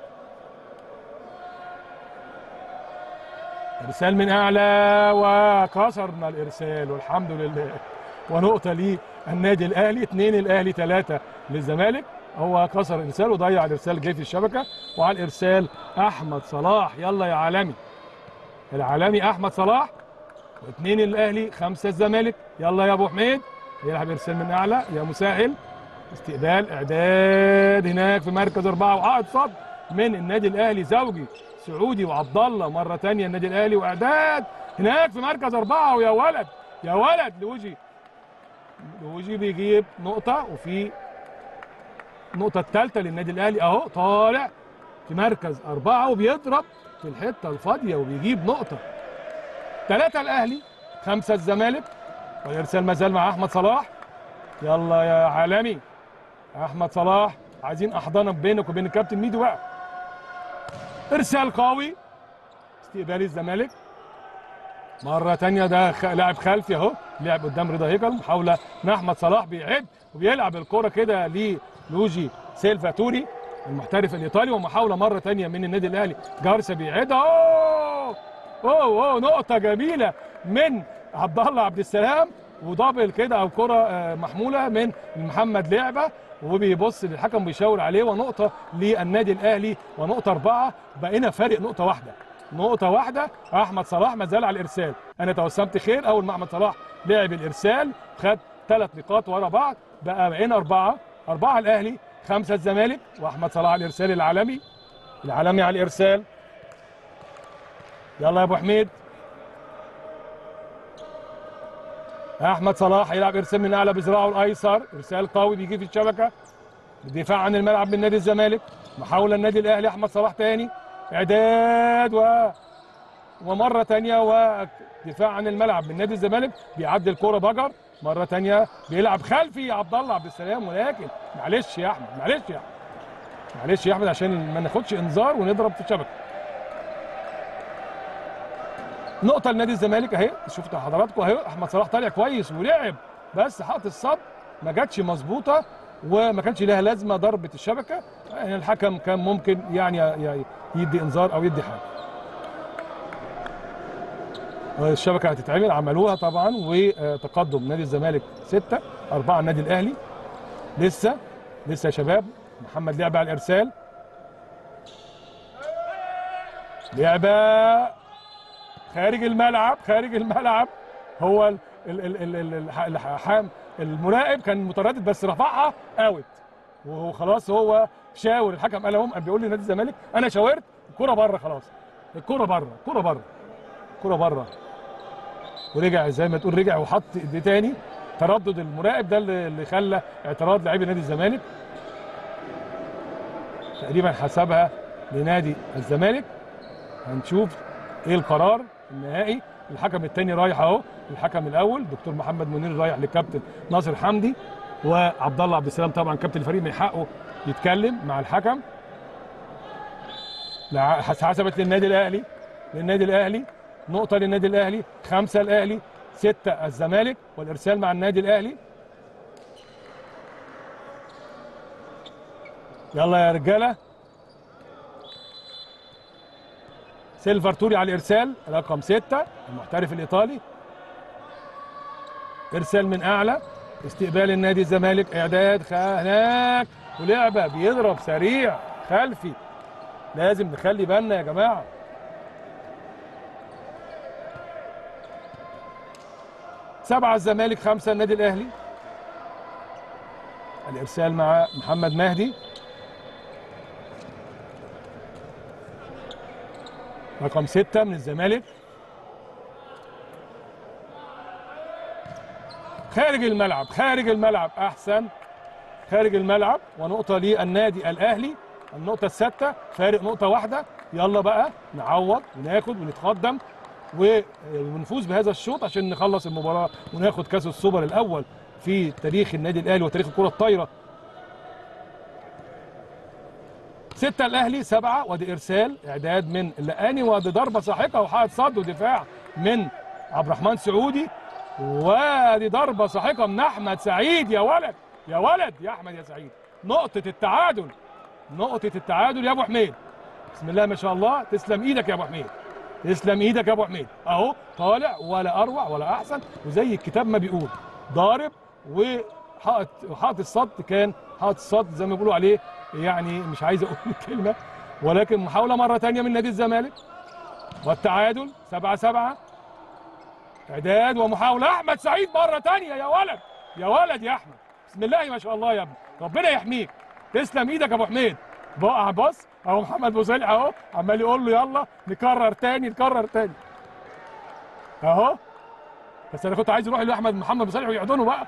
ارسال من اعلى وكسرنا الارسال والحمد لله ونقطه للنادي الاهلي اثنين الاهلي ثلاثه للزمالك هو كسر الارسال وضيع الارسال جاي في الشبكه وعلى الارسال احمد صلاح يلا يا عالمي العالمي احمد صلاح واثنين الاهلي خمسه الزمالك يلا يا ابو حميد يلعب ارسال من اعلى يا مساهل استقبال اعداد هناك في مركز اربعه وعقد صد من النادي الاهلي زوجي سعودي وعبد الله مره ثانيه النادي الاهلي واعداد هناك في مركز اربعه ويا ولد يا ولد لوجي لوجي بيجيب نقطه وفي النقطه الثالثه للنادي الاهلي اهو طالع في مركز اربعه وبيضرب في الحته الفاضيه وبيجيب نقطه ثلاثه الاهلي خمسه الزمالك والارسال ما زال مع احمد صلاح يلا يا عالمي احمد صلاح عايزين احضانه بينك وبين الكابتن ميدو بقى ارسال قوي استقبال الزمالك مرة تانية ده خ... لاعب خلفي اهو لعب قدام رضا هيكل محاولة من احمد صلاح بيعد وبيلعب الكرة كده للوجي سيلفا توري المحترف الايطالي ومحاولة مرة تانية من النادي الاهلي جارسا بيعد اوه اوه اوه نقطة جميلة من عبد الله عبد السلام ودبل كده او كرة آه، محمولة من محمد لعبة وبيبص للحكم بيشاور عليه ونقطة للنادي الأهلي ونقطة أربعة بقينا فارق نقطة واحدة نقطة واحدة أحمد صلاح ما زال على الإرسال أنا توسمت خير أول ما أحمد صلاح لعب الإرسال خد ثلاث نقاط ورا بعض بقى بقينا أربعة أربعة الأهلي خمسه الزمالك واحمد صلاح على الارسال العالمي العالمي على الارسال يلا يا ابو حميد احمد صلاح يلعب ارسال من اعلى بذراعه الايسر ارسال قوي بيجي في الشبكه الدفاع عن الملعب من نادي الزمالك محاوله النادي الاهلي احمد صلاح تاني اعداد و ومره تانية ودفاع عن الملعب من نادي الزمالك بيعدي الكوره بجر مره تانية بيلعب خلفي عبد الله عبد السلام ولكن معلش يا احمد معلش يا احمد معلش يا احمد عشان ما ناخدش انذار ونضرب في الشبكه نقطة لنادي الزمالك اهي شفتوا حضراتكم اهي احمد صلاح طالع كويس ولعب بس حاطط الصد ما جاتش مظبوطة وما كانش لها لازمة ضربة الشبكة يعني الحكم كان ممكن يعني ي- يدي انذار او يدي حاجة الشبكة هتتعمل عملوها طبعا وتقدم نادي الزمالك ستة أربعة النادي الأهلي لسه لسه يا شباب محمد لعبة على الإرسال لعبة خارج الملعب خارج الملعب هو ال ال ال ال ال ال الحام المراقب كان متردد بس رفعها اوت وهو خلاص هو شاور الحكم قال لهم بيقول لي نادي الزمالك انا شاورت الكرة بره خلاص الكرة بره الكرة بره الكرة بره ورجع زي ما تقول رجع وحط ايديه تاني تردد المراقب ده اللي اللي خلى اعتراض لاعبي نادي الزمالك تقريبا حسبها لنادي الزمالك هنشوف ايه القرار النهائي الحكم الثاني رايح اهو الحكم الاول دكتور محمد منير رايح للكابتن ناصر حمدي وعبد الله عبد السلام طبعا كابتن الفريق من حقه يتكلم مع الحكم لا، حسبت للنادي الاهلي للنادي الاهلي نقطه للنادي الاهلي خمسه الاهلي سته الزمالك والارسال مع النادي الاهلي يلا يا رجاله سيلفر توري على الارسال رقم ستة المحترف الايطالي ارسال من اعلى استقبال النادي الزمالك اعداد خ- هناك ولعبه بيضرب سريع خلفي لازم نخلي بالنا يا جماعه سبعة الزمالك خمسة النادي الأهلي الإرسال مع محمد مهدي رقم ستة من الزمالك خارج الملعب خارج الملعب أحسن خارج الملعب ونقطة للنادي الأهلي النقطة الستة فارق نقطة واحدة يلا بقى نعوض وناخد ونتقدم و- ونفوز بهذا الشوط عشان نخلص المباراة وناخد كأس السوبر الأول في تاريخ النادي الأهلي وتاريخ الكرة الطايرة ستة الأهلي سبعة ودي إرسال إعداد من اللقاني ودي ضربة ساحقة وحائط صد ودفاع من عبد الرحمن سعودي ودي ضربة ساحقة من أحمد سعيد يا ولد يا ولد يا أحمد يا سعيد نقطة التعادل نقطة التعادل يا أبو حميد بسم الله ما شاء الله تسلم إيدك يا أبو حميد تسلم إيدك يا أبو حميد أهو طالع ولا أروع ولا أحسن وزي الكتاب ما بيقول ضارب وحائط حائط الصد كان حائط الصد زي ما بيقولوا عليه يعني مش عايز اقول الكلمه ولكن محاوله مره تانية من نادي الزمالك والتعادل 7 7 اعداد ومحاوله احمد سعيد مره تانية يا ولد يا ولد يا احمد بسم الله ما شاء الله يا ابني ربنا يحميك تسلم ايدك يا ابو حميد بقى بص اهو محمد ابو صالح اهو عمال يقول له يلا نكرر تاني نكرر تاني اهو بس انا كنت عايز اروح لاحمد محمد ابو صالح ويحضنه بقى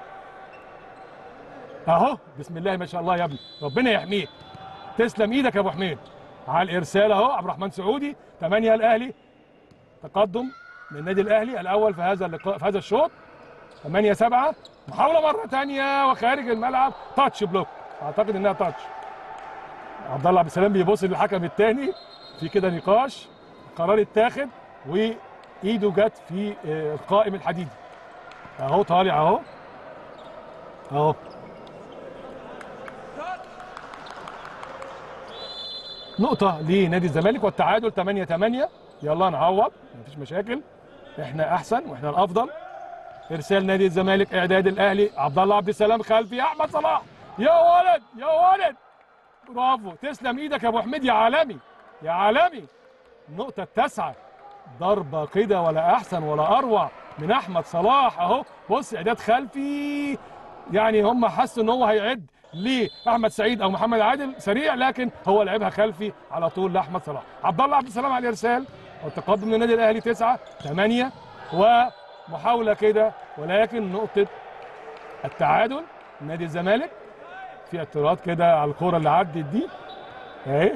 اهو بسم الله ما شاء الله يا ابني ربنا يحميك تسلم ايدك يا ابو حميد على الارسال اهو عبد الرحمن سعودي 8 الاهلي تقدم للنادي الاهلي الاول في هذا اللقاء في هذا الشوط 8 7 محاوله مره ثانيه وخارج الملعب تاتش بلوك اعتقد انها تاتش عبد الله عبد السلام بيبص للحكم الثاني في كده نقاش قرار اتاخد وايده جت في آه، القائم الحديدي اهو طالع اهو اهو نقطة لنادي الزمالك والتعادل 8 8 يلا نعوض مفيش مشاكل احنا احسن واحنا الافضل ارسال نادي الزمالك اعداد الاهلي عبد الله عبد السلام خلفي احمد صلاح يا ولد يا ولد برافو تسلم ايدك يا ابو حميد يا عالمي يا عالمي النقطة التاسعة ضربة كده ولا احسن ولا اروع من احمد صلاح اهو بص اعداد خلفي يعني هم حسوا ان هو هيعد لاحمد سعيد او محمد عادل سريع لكن هو لعبها خلفي على طول لاحمد صلاح عبد الله عبد السلام على الارسال والتقدم للنادي الاهلي 9 8 ومحاوله كده ولكن نقطه التعادل نادي الزمالك في اعتراض كده على الكوره اللي عدت دي اهي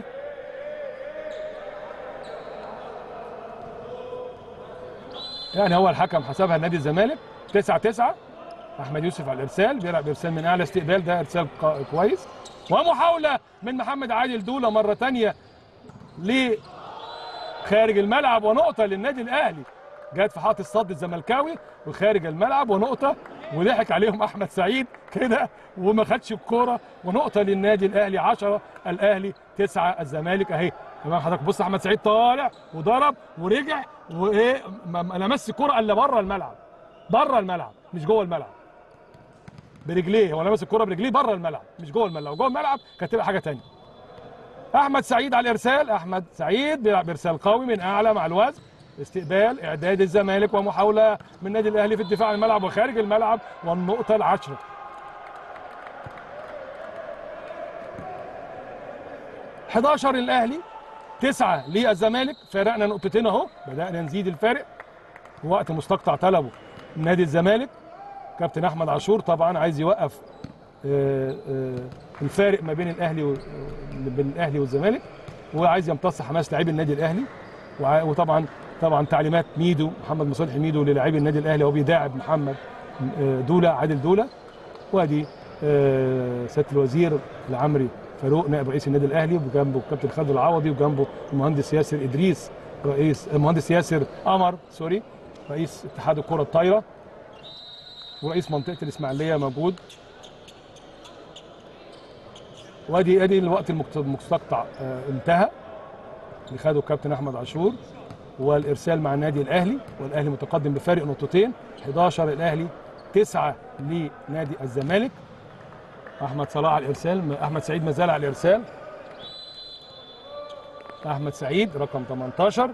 يعني هو الحكم حسبها لنادي الزمالك 9 9 احمد يوسف على الارسال بيلعب ارسال من اعلى استقبال ده ارسال ق- كويس ومحاوله من محمد عادل دوله مره ثانيه ل خارج الملعب ونقطه للنادي الاهلي جت في حائط الصد الزملكاوي وخارج الملعب ونقطه وضحك عليهم احمد سعيد كده وما خدش الكوره ونقطه للنادي الاهلي 10 الاهلي 9 الزمالك اهي امام حضرتك بص احمد سعيد طالع وضرب ورجع وايه ما ما لمس الكوره الا بره الملعب بره الملعب مش جوه الملعب برجليه هو لمس الكوره برجليه بره الملعب مش جوه الملعب جوه الملعب كانت تبقى حاجه ثانيه احمد سعيد على الارسال احمد سعيد بيلعب ارسال قوي من اعلى مع الوزن استقبال اعداد الزمالك ومحاوله من النادي الاهلي في الدفاع عن الملعب وخارج الملعب والنقطه العشره حداشر الاهلي تسعة للزمالك فرقنا نقطتين اهو بدأنا نزيد الفارق وقت مستقطع طلبه نادي الزمالك كابتن احمد عاشور طبعا عايز يوقف آه، آه، الفارق ما بين الاهلي و- آه، بين الاهلي والزمالك وعايز يمتص حماس لاعبي النادي الاهلي وع- وطبعا طبعا تعليمات ميدو محمد مصالح ميدو للاعبي النادي الاهلي وهو بيداعب محمد آه، دوله عادل دوله وادي آه، سياده الوزير العمري فاروق نائب رئيس النادي الاهلي وجنبه الكابتن خالد العوضي وجنبه المهندس ياسر ادريس رئيس المهندس ياسر قمر سوري رئيس اتحاد الكره الطايره ورئيس منطقه الاسماعيليه موجود وادي ادي الوقت المقت- المستقطع آه، انتهى اللي خده الكابتن احمد عاشور والارسال مع النادي الاهلي والاهلي متقدم بفارق نقطتين 11 الاهلي 9 لنادي الزمالك احمد صلاح على الارسال احمد سعيد ما زال على الارسال احمد سعيد رقم 18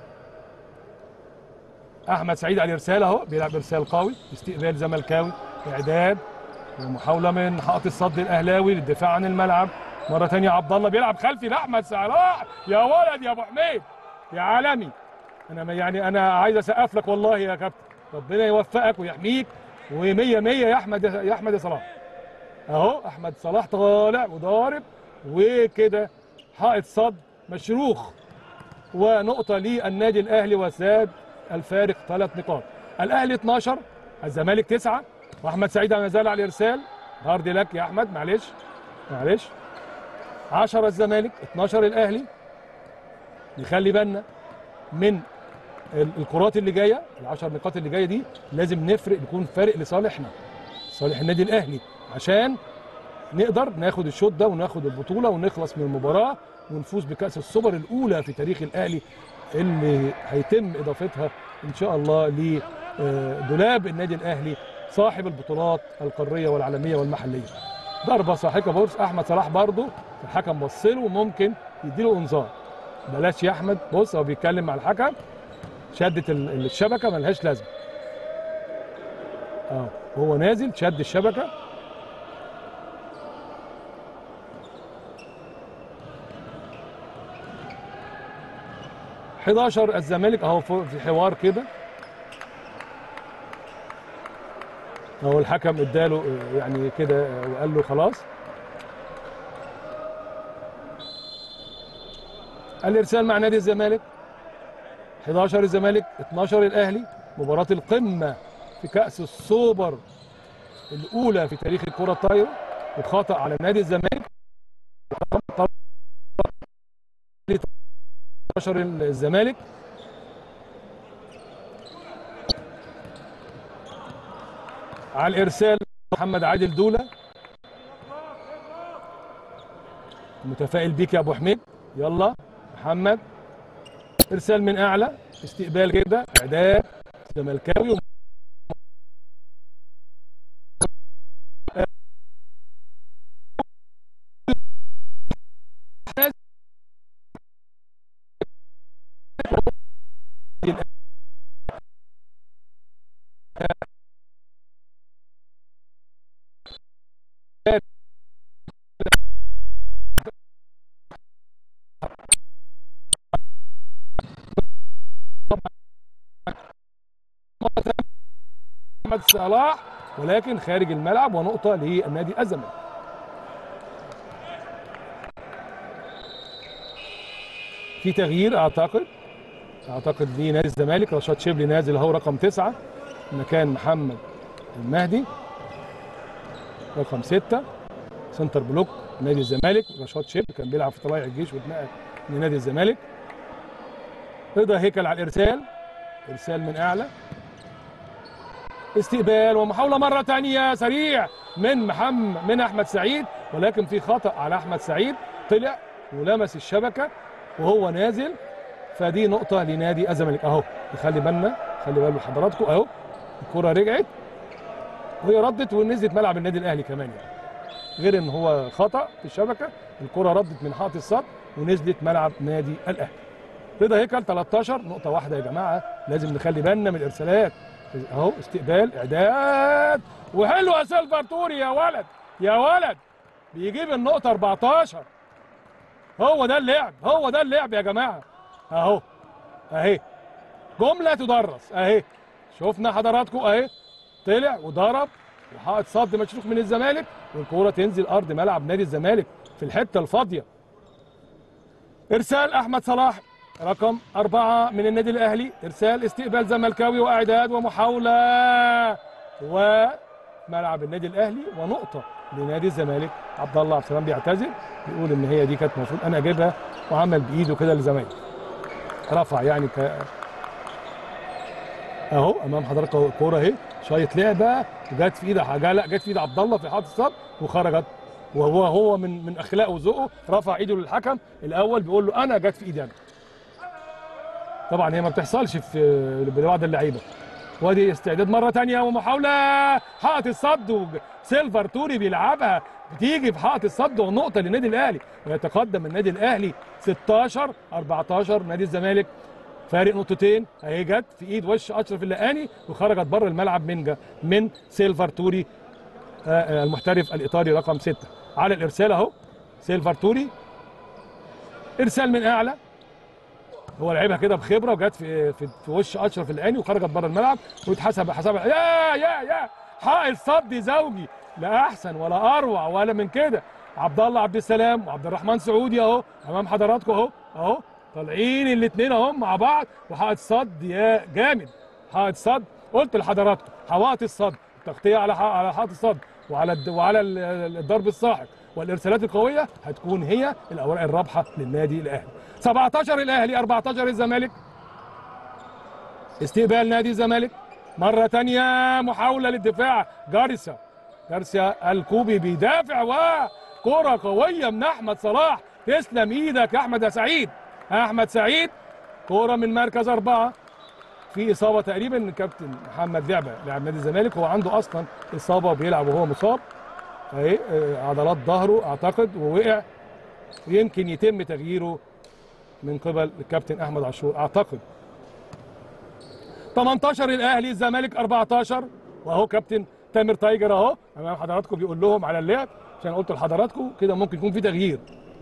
احمد سعيد على الارسال اهو بيلعب ارسال قوي استقبال زملكاوي اعداد ومحاوله من حائط الصد الاهلاوي للدفاع عن الملعب مره ثانيه عبد الله بيلعب خلفي لاحمد صلاح يا ولد يا ابو حميد يا عالمي انا يعني انا عايز اسقف لك والله يا كابتن ربنا يوفقك ويحميك و100 100 يا احمد يا احمد يا صلاح اهو احمد صلاح طالع وضارب وكده حائط صد مشروخ ونقطة للنادي الأهلي وزاد الفارق ثلاث نقاط الأهلي 12 الزمالك 9 وأحمد سعيد ما زال على الإرسال هارد لك يا أحمد معلش معلش 10 الزمالك 12 الأهلي نخلي بالنا من ال- الكرات اللي جايه العشر نقاط اللي جايه دي لازم نفرق نكون فارق لصالحنا صالح النادي الاهلي عشان نقدر ناخد الشوط ده وناخد البطوله ونخلص من المباراه ونفوز بكاس السوبر الاولى في تاريخ الاهلي اللي هيتم اضافتها ان شاء الله لدولاب النادي الاهلي صاحب البطولات القاريه والعالميه والمحليه ضربه ساحقه بورس احمد صلاح برضه الحكم بص له وممكن يديله انذار بلاش يا احمد بص هو بيتكلم مع الحكم شدت ال- الشبكه ملهاش لازمه اه هو نازل شد الشبكه حداشر الزمالك اهو فوق في حوار كده اهو الحكم اداله آه، يعني كده آه، وقال له خلاص الارسال مع نادي الزمالك 11 الزمالك 12 الاهلي مباراه القمه في كاس السوبر الاولى في تاريخ الكره الطايره وخطا على نادي الزمالك 12 الزمالك على الارسال محمد عادل دوله متفائل بيك يا ابو حميد يلا محمد ارسال من اعلى استقبال كده اعداد زملكاوي احمد صلاح ولكن خارج الملعب ونقطه للنادي الزمالك في تغيير اعتقد اعتقد لنادي الزمالك رشاد شبلي نازل اهو رقم تسعة مكان محمد المهدي رقم ستة سنتر بلوك نادي الزمالك رشاد شبلي كان بيلعب في طلائع الجيش واتنقل لنادي الزمالك رضا هيكل على الارسال ارسال من اعلى استقبال ومحاوله مره ثانيه سريع من محمد من احمد سعيد ولكن في خطا على احمد سعيد طلع ولمس الشبكه وهو نازل فدي نقطه لنادي الزمالك اهو خلي بالنا خلي بالكم حضراتكم اهو الكره رجعت وهي ردت ونزلت ملعب النادي الاهلي كمان يعني غير ان هو خطا في الشبكه الكره ردت من حائط الصد ونزلت ملعب نادي الاهلي رضا هيكل 13 نقطه واحده يا جماعه لازم نخلي بالنا من الارسالات اهو استقبال اعداد وحلو يا سيلفر توري يا ولد يا ولد بيجيب النقطه 14 هو ده اللعب هو ده اللعب يا جماعه اهو اهي جمله تدرس اهي شفنا حضراتكم اهي طلع وضرب وحائط صد مشروخ من الزمالك والكوره تنزل ارض ملعب نادي الزمالك في الحته الفاضيه ارسال احمد صلاح رقم أربعة من النادي الأهلي إرسال استقبال زملكاوي وإعداد ومحاولة وملعب النادي الأهلي ونقطة لنادي الزمالك عبد الله عبد السلام بيعتذر بيقول إن هي دي كانت المفروض أنا أجيبها وعمل بإيده كده للزمالك رفع يعني ك... اهو امام حضرتك اهو الكوره اهي شايط لعبه وجت في ايد حاجه لا جت في ايد عبد الله في حاطط الصد وخرجت وهو هو من من اخلاقه وذوقه رفع ايده للحكم الاول بيقول له انا جت في ايدي انا طبعا هي ما بتحصلش في لبعض اللعيبه وادي استعداد مره تانية ومحاوله حائط الصد سيلفر توري بيلعبها بتيجي في حائط الصد ونقطه للنادي الاهلي ويتقدم النادي الاهلي 16 14 نادي الزمالك فارق نقطتين اهي جت في ايد وش اشرف اللقاني وخرجت بره الملعب من جا من سيلفر توري آه، آه، المحترف الايطالي رقم 6 على الارسال اهو سيلفر توري ارسال من اعلى هو لعبها كده بخبره وجت في في, في وش اشرف اللقاني وخرجت بره الملعب واتحسب حسبها يا يا يا حائط صد زوجي لا احسن ولا اروع ولا من كده عبد الله عبد السلام وعبد الرحمن سعودي اهو امام حضراتكم اهو اهو طالعين الاثنين اهو مع بعض وحائط صد يا جامد حائط صد قلت لحضراتكم حوائط الصد تغطيه على ح- على حائط الصد وعلى الد... وعلى ال- ال- الضرب الساحق والارسالات القويه هتكون هي الاوراق الرابحه للنادي الاهلي 17 الاهلي 14 الزمالك استقبال نادي الزمالك مرة تانية محاولة للدفاع جارسيا جارسيا الكوبي بيدافع وكرة قوية من أحمد صلاح تسلم إيدك يا أحمد يا سعيد أحمد سعيد كرة من مركز أربعة في إصابة تقريبا الكابتن محمد لعبة لاعب نادي الزمالك هو عنده أصلا إصابة وبيلعب وهو مصاب أهي آه، عضلات ظهره أعتقد ووقع ويمكن يتم تغييره من قبل الكابتن أحمد عاشور أعتقد 18 الاهلي الزمالك 14 واهو كابتن تامر تايجر اهو امام حضراتكم بيقول لهم على اللعب عشان قلت لحضراتكم كده ممكن يكون في تغيير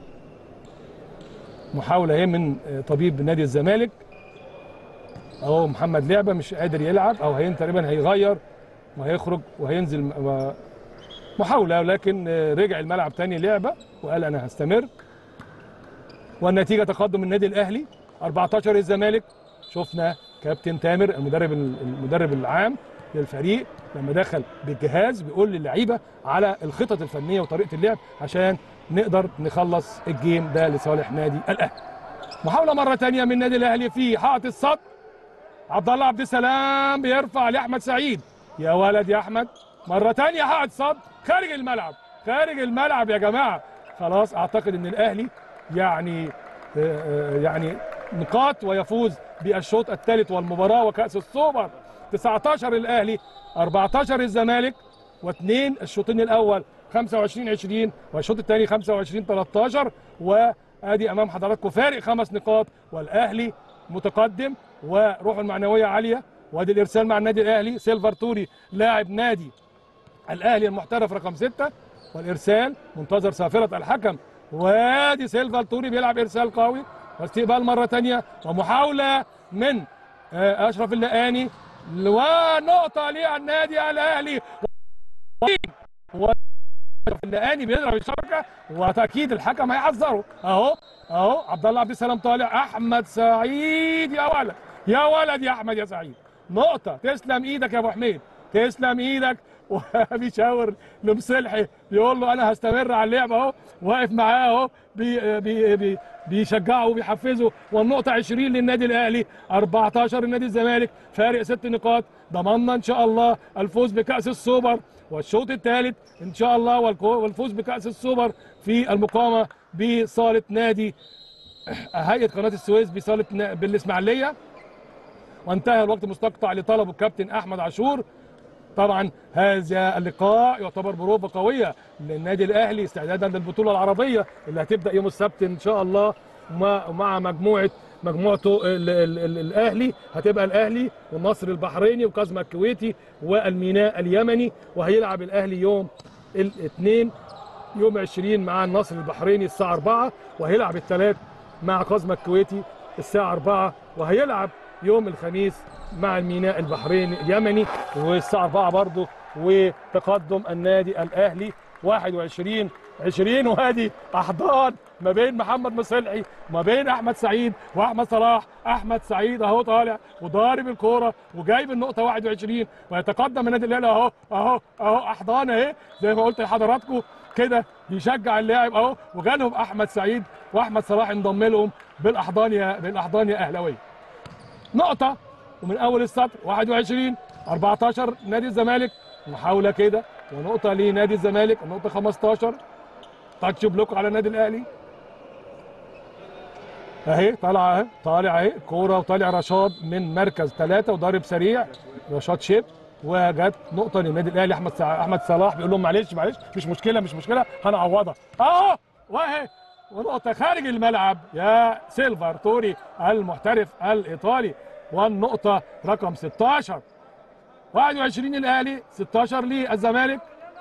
محاوله اهي من آه، طبيب نادي الزمالك اهو محمد لعبه مش قادر يلعب او هين تقريبا هيغير وهيخرج وهينزل م- و- محاوله لكن آه، رجع الملعب تاني لعبه وقال انا هستمر والنتيجه تقدم النادي الاهلي 14 الزمالك شفنا كابتن تامر المدرب المدرب العام للفريق لما دخل بالجهاز بيقول للعيبه على الخطط الفنيه وطريقه اللعب عشان نقدر نخلص الجيم ده لصالح نادي الاهلي. محاوله مره ثانيه من النادي الاهلي في حائط الصد عبد الله عبد السلام بيرفع لاحمد سعيد يا ولد يا احمد مره ثانيه حائط صد خارج الملعب خارج الملعب يا جماعه خلاص اعتقد ان الاهلي يعني آه، آه، يعني نقاط ويفوز بالشوط الثالث والمباراه وكاس السوبر 19 الاهلي 14 الزمالك واثنين الشوطين الاول 25 20 والشوط الثاني 25 13 وادي امام حضراتكم فارق خمس نقاط والاهلي متقدم وروحه المعنويه عاليه وادي الارسال مع النادي الاهلي سيلفر توري لاعب نادي الاهلي المحترف رقم ستة والارسال منتظر صافره الحكم وادي سيلفا توري بيلعب ارسال قوي واستقبال مره ثانيه ومحاوله من آه، اشرف اللقاني ونقطه للنادي الاهلي و- اللقاني بيضرب الشبكه واكيد الحكم هيحذره اهو اهو عبد الله عبد السلام طالع احمد سعيد يا ولد يا ولد يا احمد يا سعيد نقطه تسلم ايدك يا ابو حميد تسلم ايدك وبيشاور لمصلحي بيقول له انا هستمر على اللعب اهو واقف معاه اهو بي بي بي بيشجعه وبيحفزه والنقطة 20 للنادي الأهلي 14 لنادي الزمالك فارق ست نقاط ضمننا إن شاء الله الفوز بكأس السوبر والشوط الثالث إن شاء الله والكو- والفوز بكأس السوبر في المقامة بصالة نادي هيئة قناة السويس بصالة نا- بالإسماعيلية وانتهى الوقت المستقطع لطلبه الكابتن أحمد عاشور طبعا هذا اللقاء يعتبر بروفة قوية للنادي الأهلي استعدادا للبطولة العربية اللي هتبدأ يوم السبت إن شاء الله مع مع مجموعة مجموعته ال ال ال الأهلي هتبقى الأهلي والنصر البحريني وكازما الكويتي والميناء اليمني وهيلعب الأهلي يوم الاثنين يوم 20 مع النصر البحريني الساعة 4 وهيلعب الثلاث مع كازما الكويتي الساعة 4 وهيلعب يوم الخميس مع الميناء البحريني اليمني والساعة 4 برضه وتقدم النادي الأهلي 21 20 وادي احضان ما بين محمد مصلحي وما بين احمد سعيد واحمد صلاح احمد سعيد اهو طالع وضارب الكوره وجايب النقطه 21 ويتقدم النادي الاهلي اهو اهو اهو احضان اهي زي ما قلت لحضراتكم كده بيشجع اللاعب اهو وجالهم احمد سعيد واحمد صلاح انضم لهم بالاحضان يا بالاحضان يا اهلاويه نقطه ومن اول السطر 21 14 نادي الزمالك محاوله كده ونقطه لنادي الزمالك النقطه 15 تاتش بلوك على النادي الاهلي اهي طالعه اهي طالع اهي كوره وطالع رشاد من مركز ثلاثه وضارب سريع رشاد شيب وجت نقطه للنادي الاهلي احمد سع... احمد صلاح بيقول لهم معلش معلش مش مشكله مش مشكله هنعوضها اهو واهي ونقطه خارج الملعب يا سيلفر توري المحترف الايطالي والنقطه رقم 16 21 الاهلي 16 للزمالك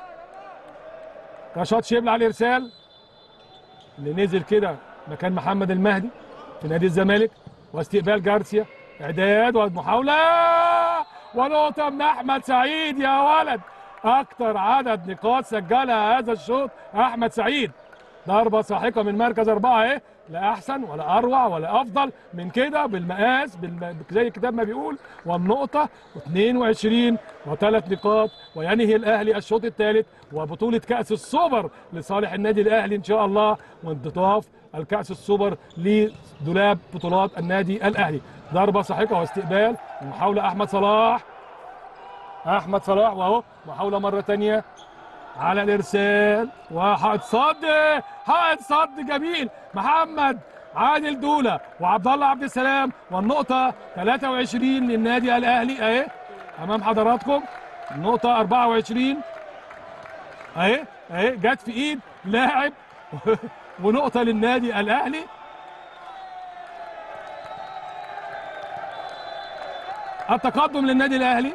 رشاد شيبل على الارسال اللي نزل كده مكان محمد المهدي في نادي الزمالك واستقبال جارسيا اعداد ومحاوله ونقطه من احمد سعيد يا ولد اكتر عدد نقاط سجلها هذا الشوط احمد سعيد ضربه ساحقه من مركز اربعه اهي لا احسن ولا اروع ولا افضل من كده بالمقاس بالم... زي الكتاب ما بيقول والنقطه 22 وثلاث نقاط وينهي الاهلي الشوط الثالث وبطوله كاس السوبر لصالح النادي الاهلي ان شاء الله وانضاف الكاس السوبر لدولاب بطولات النادي الاهلي ضربه ساحقه واستقبال ومحاوله احمد صلاح احمد صلاح واهو محاوله مره ثانيه على الارسال وحائط صد حائط صد جميل محمد عادل دوله وعبد الله عبد السلام والنقطه 23 للنادي الاهلي اهي امام حضراتكم النقطه 24 اهي اهي جت في ايد لاعب ونقطه للنادي الاهلي التقدم للنادي الاهلي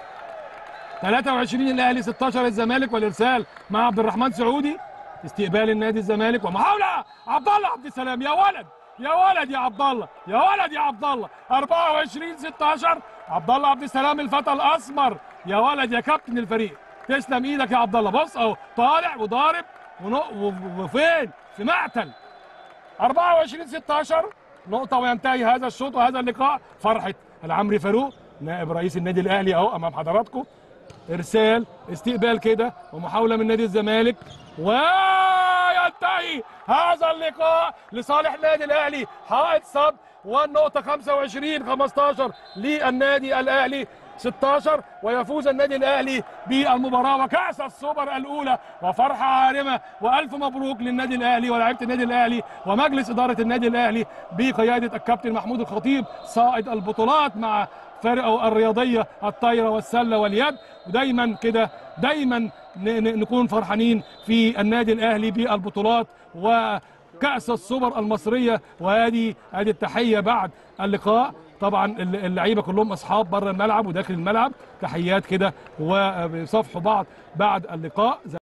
23 الاهلي 16 الزمالك والارسال مع عبد الرحمن سعودي استقبال النادي الزمالك ومحاوله عبد الله عبد السلام يا ولد يا ولد يا عبد الله يا ولد يا عبد الله 24 16 عبد الله عبد السلام الفتى الاسمر يا ولد يا كابتن الفريق تسلم ايدك يا عبد الله بص اهو طالع وضارب ونق- و- وفين في معتل 24 16 نقطة وينتهي هذا الشوط وهذا اللقاء فرحة العمري فاروق نائب رئيس النادي الأهلي أهو أمام حضراتكم إرسال استقبال كده ومحاولة من نادي الزمالك وينتهي هذا اللقاء لصالح النادي الأهلي حائط صد والنقطة 25 15 للنادي الأهلي 16 ويفوز النادي الاهلي بالمباراه وكاس السوبر الاولى وفرحه عارمه والف مبروك للنادي الاهلي ولاعيبه النادي الاهلي ومجلس اداره النادي الاهلي بقياده الكابتن محمود الخطيب صائد البطولات مع فرقه الرياضيه الطايره والسله واليد ودايما كده دايما ن- ن- نكون فرحانين في النادي الاهلي بالبطولات و كأس السوبر المصرية وهذه هذه التحية بعد اللقاء طبعا اللعيبة كلهم أصحاب بره الملعب وداخل الملعب تحيات كده وبيصافحوا بعض بعد اللقاء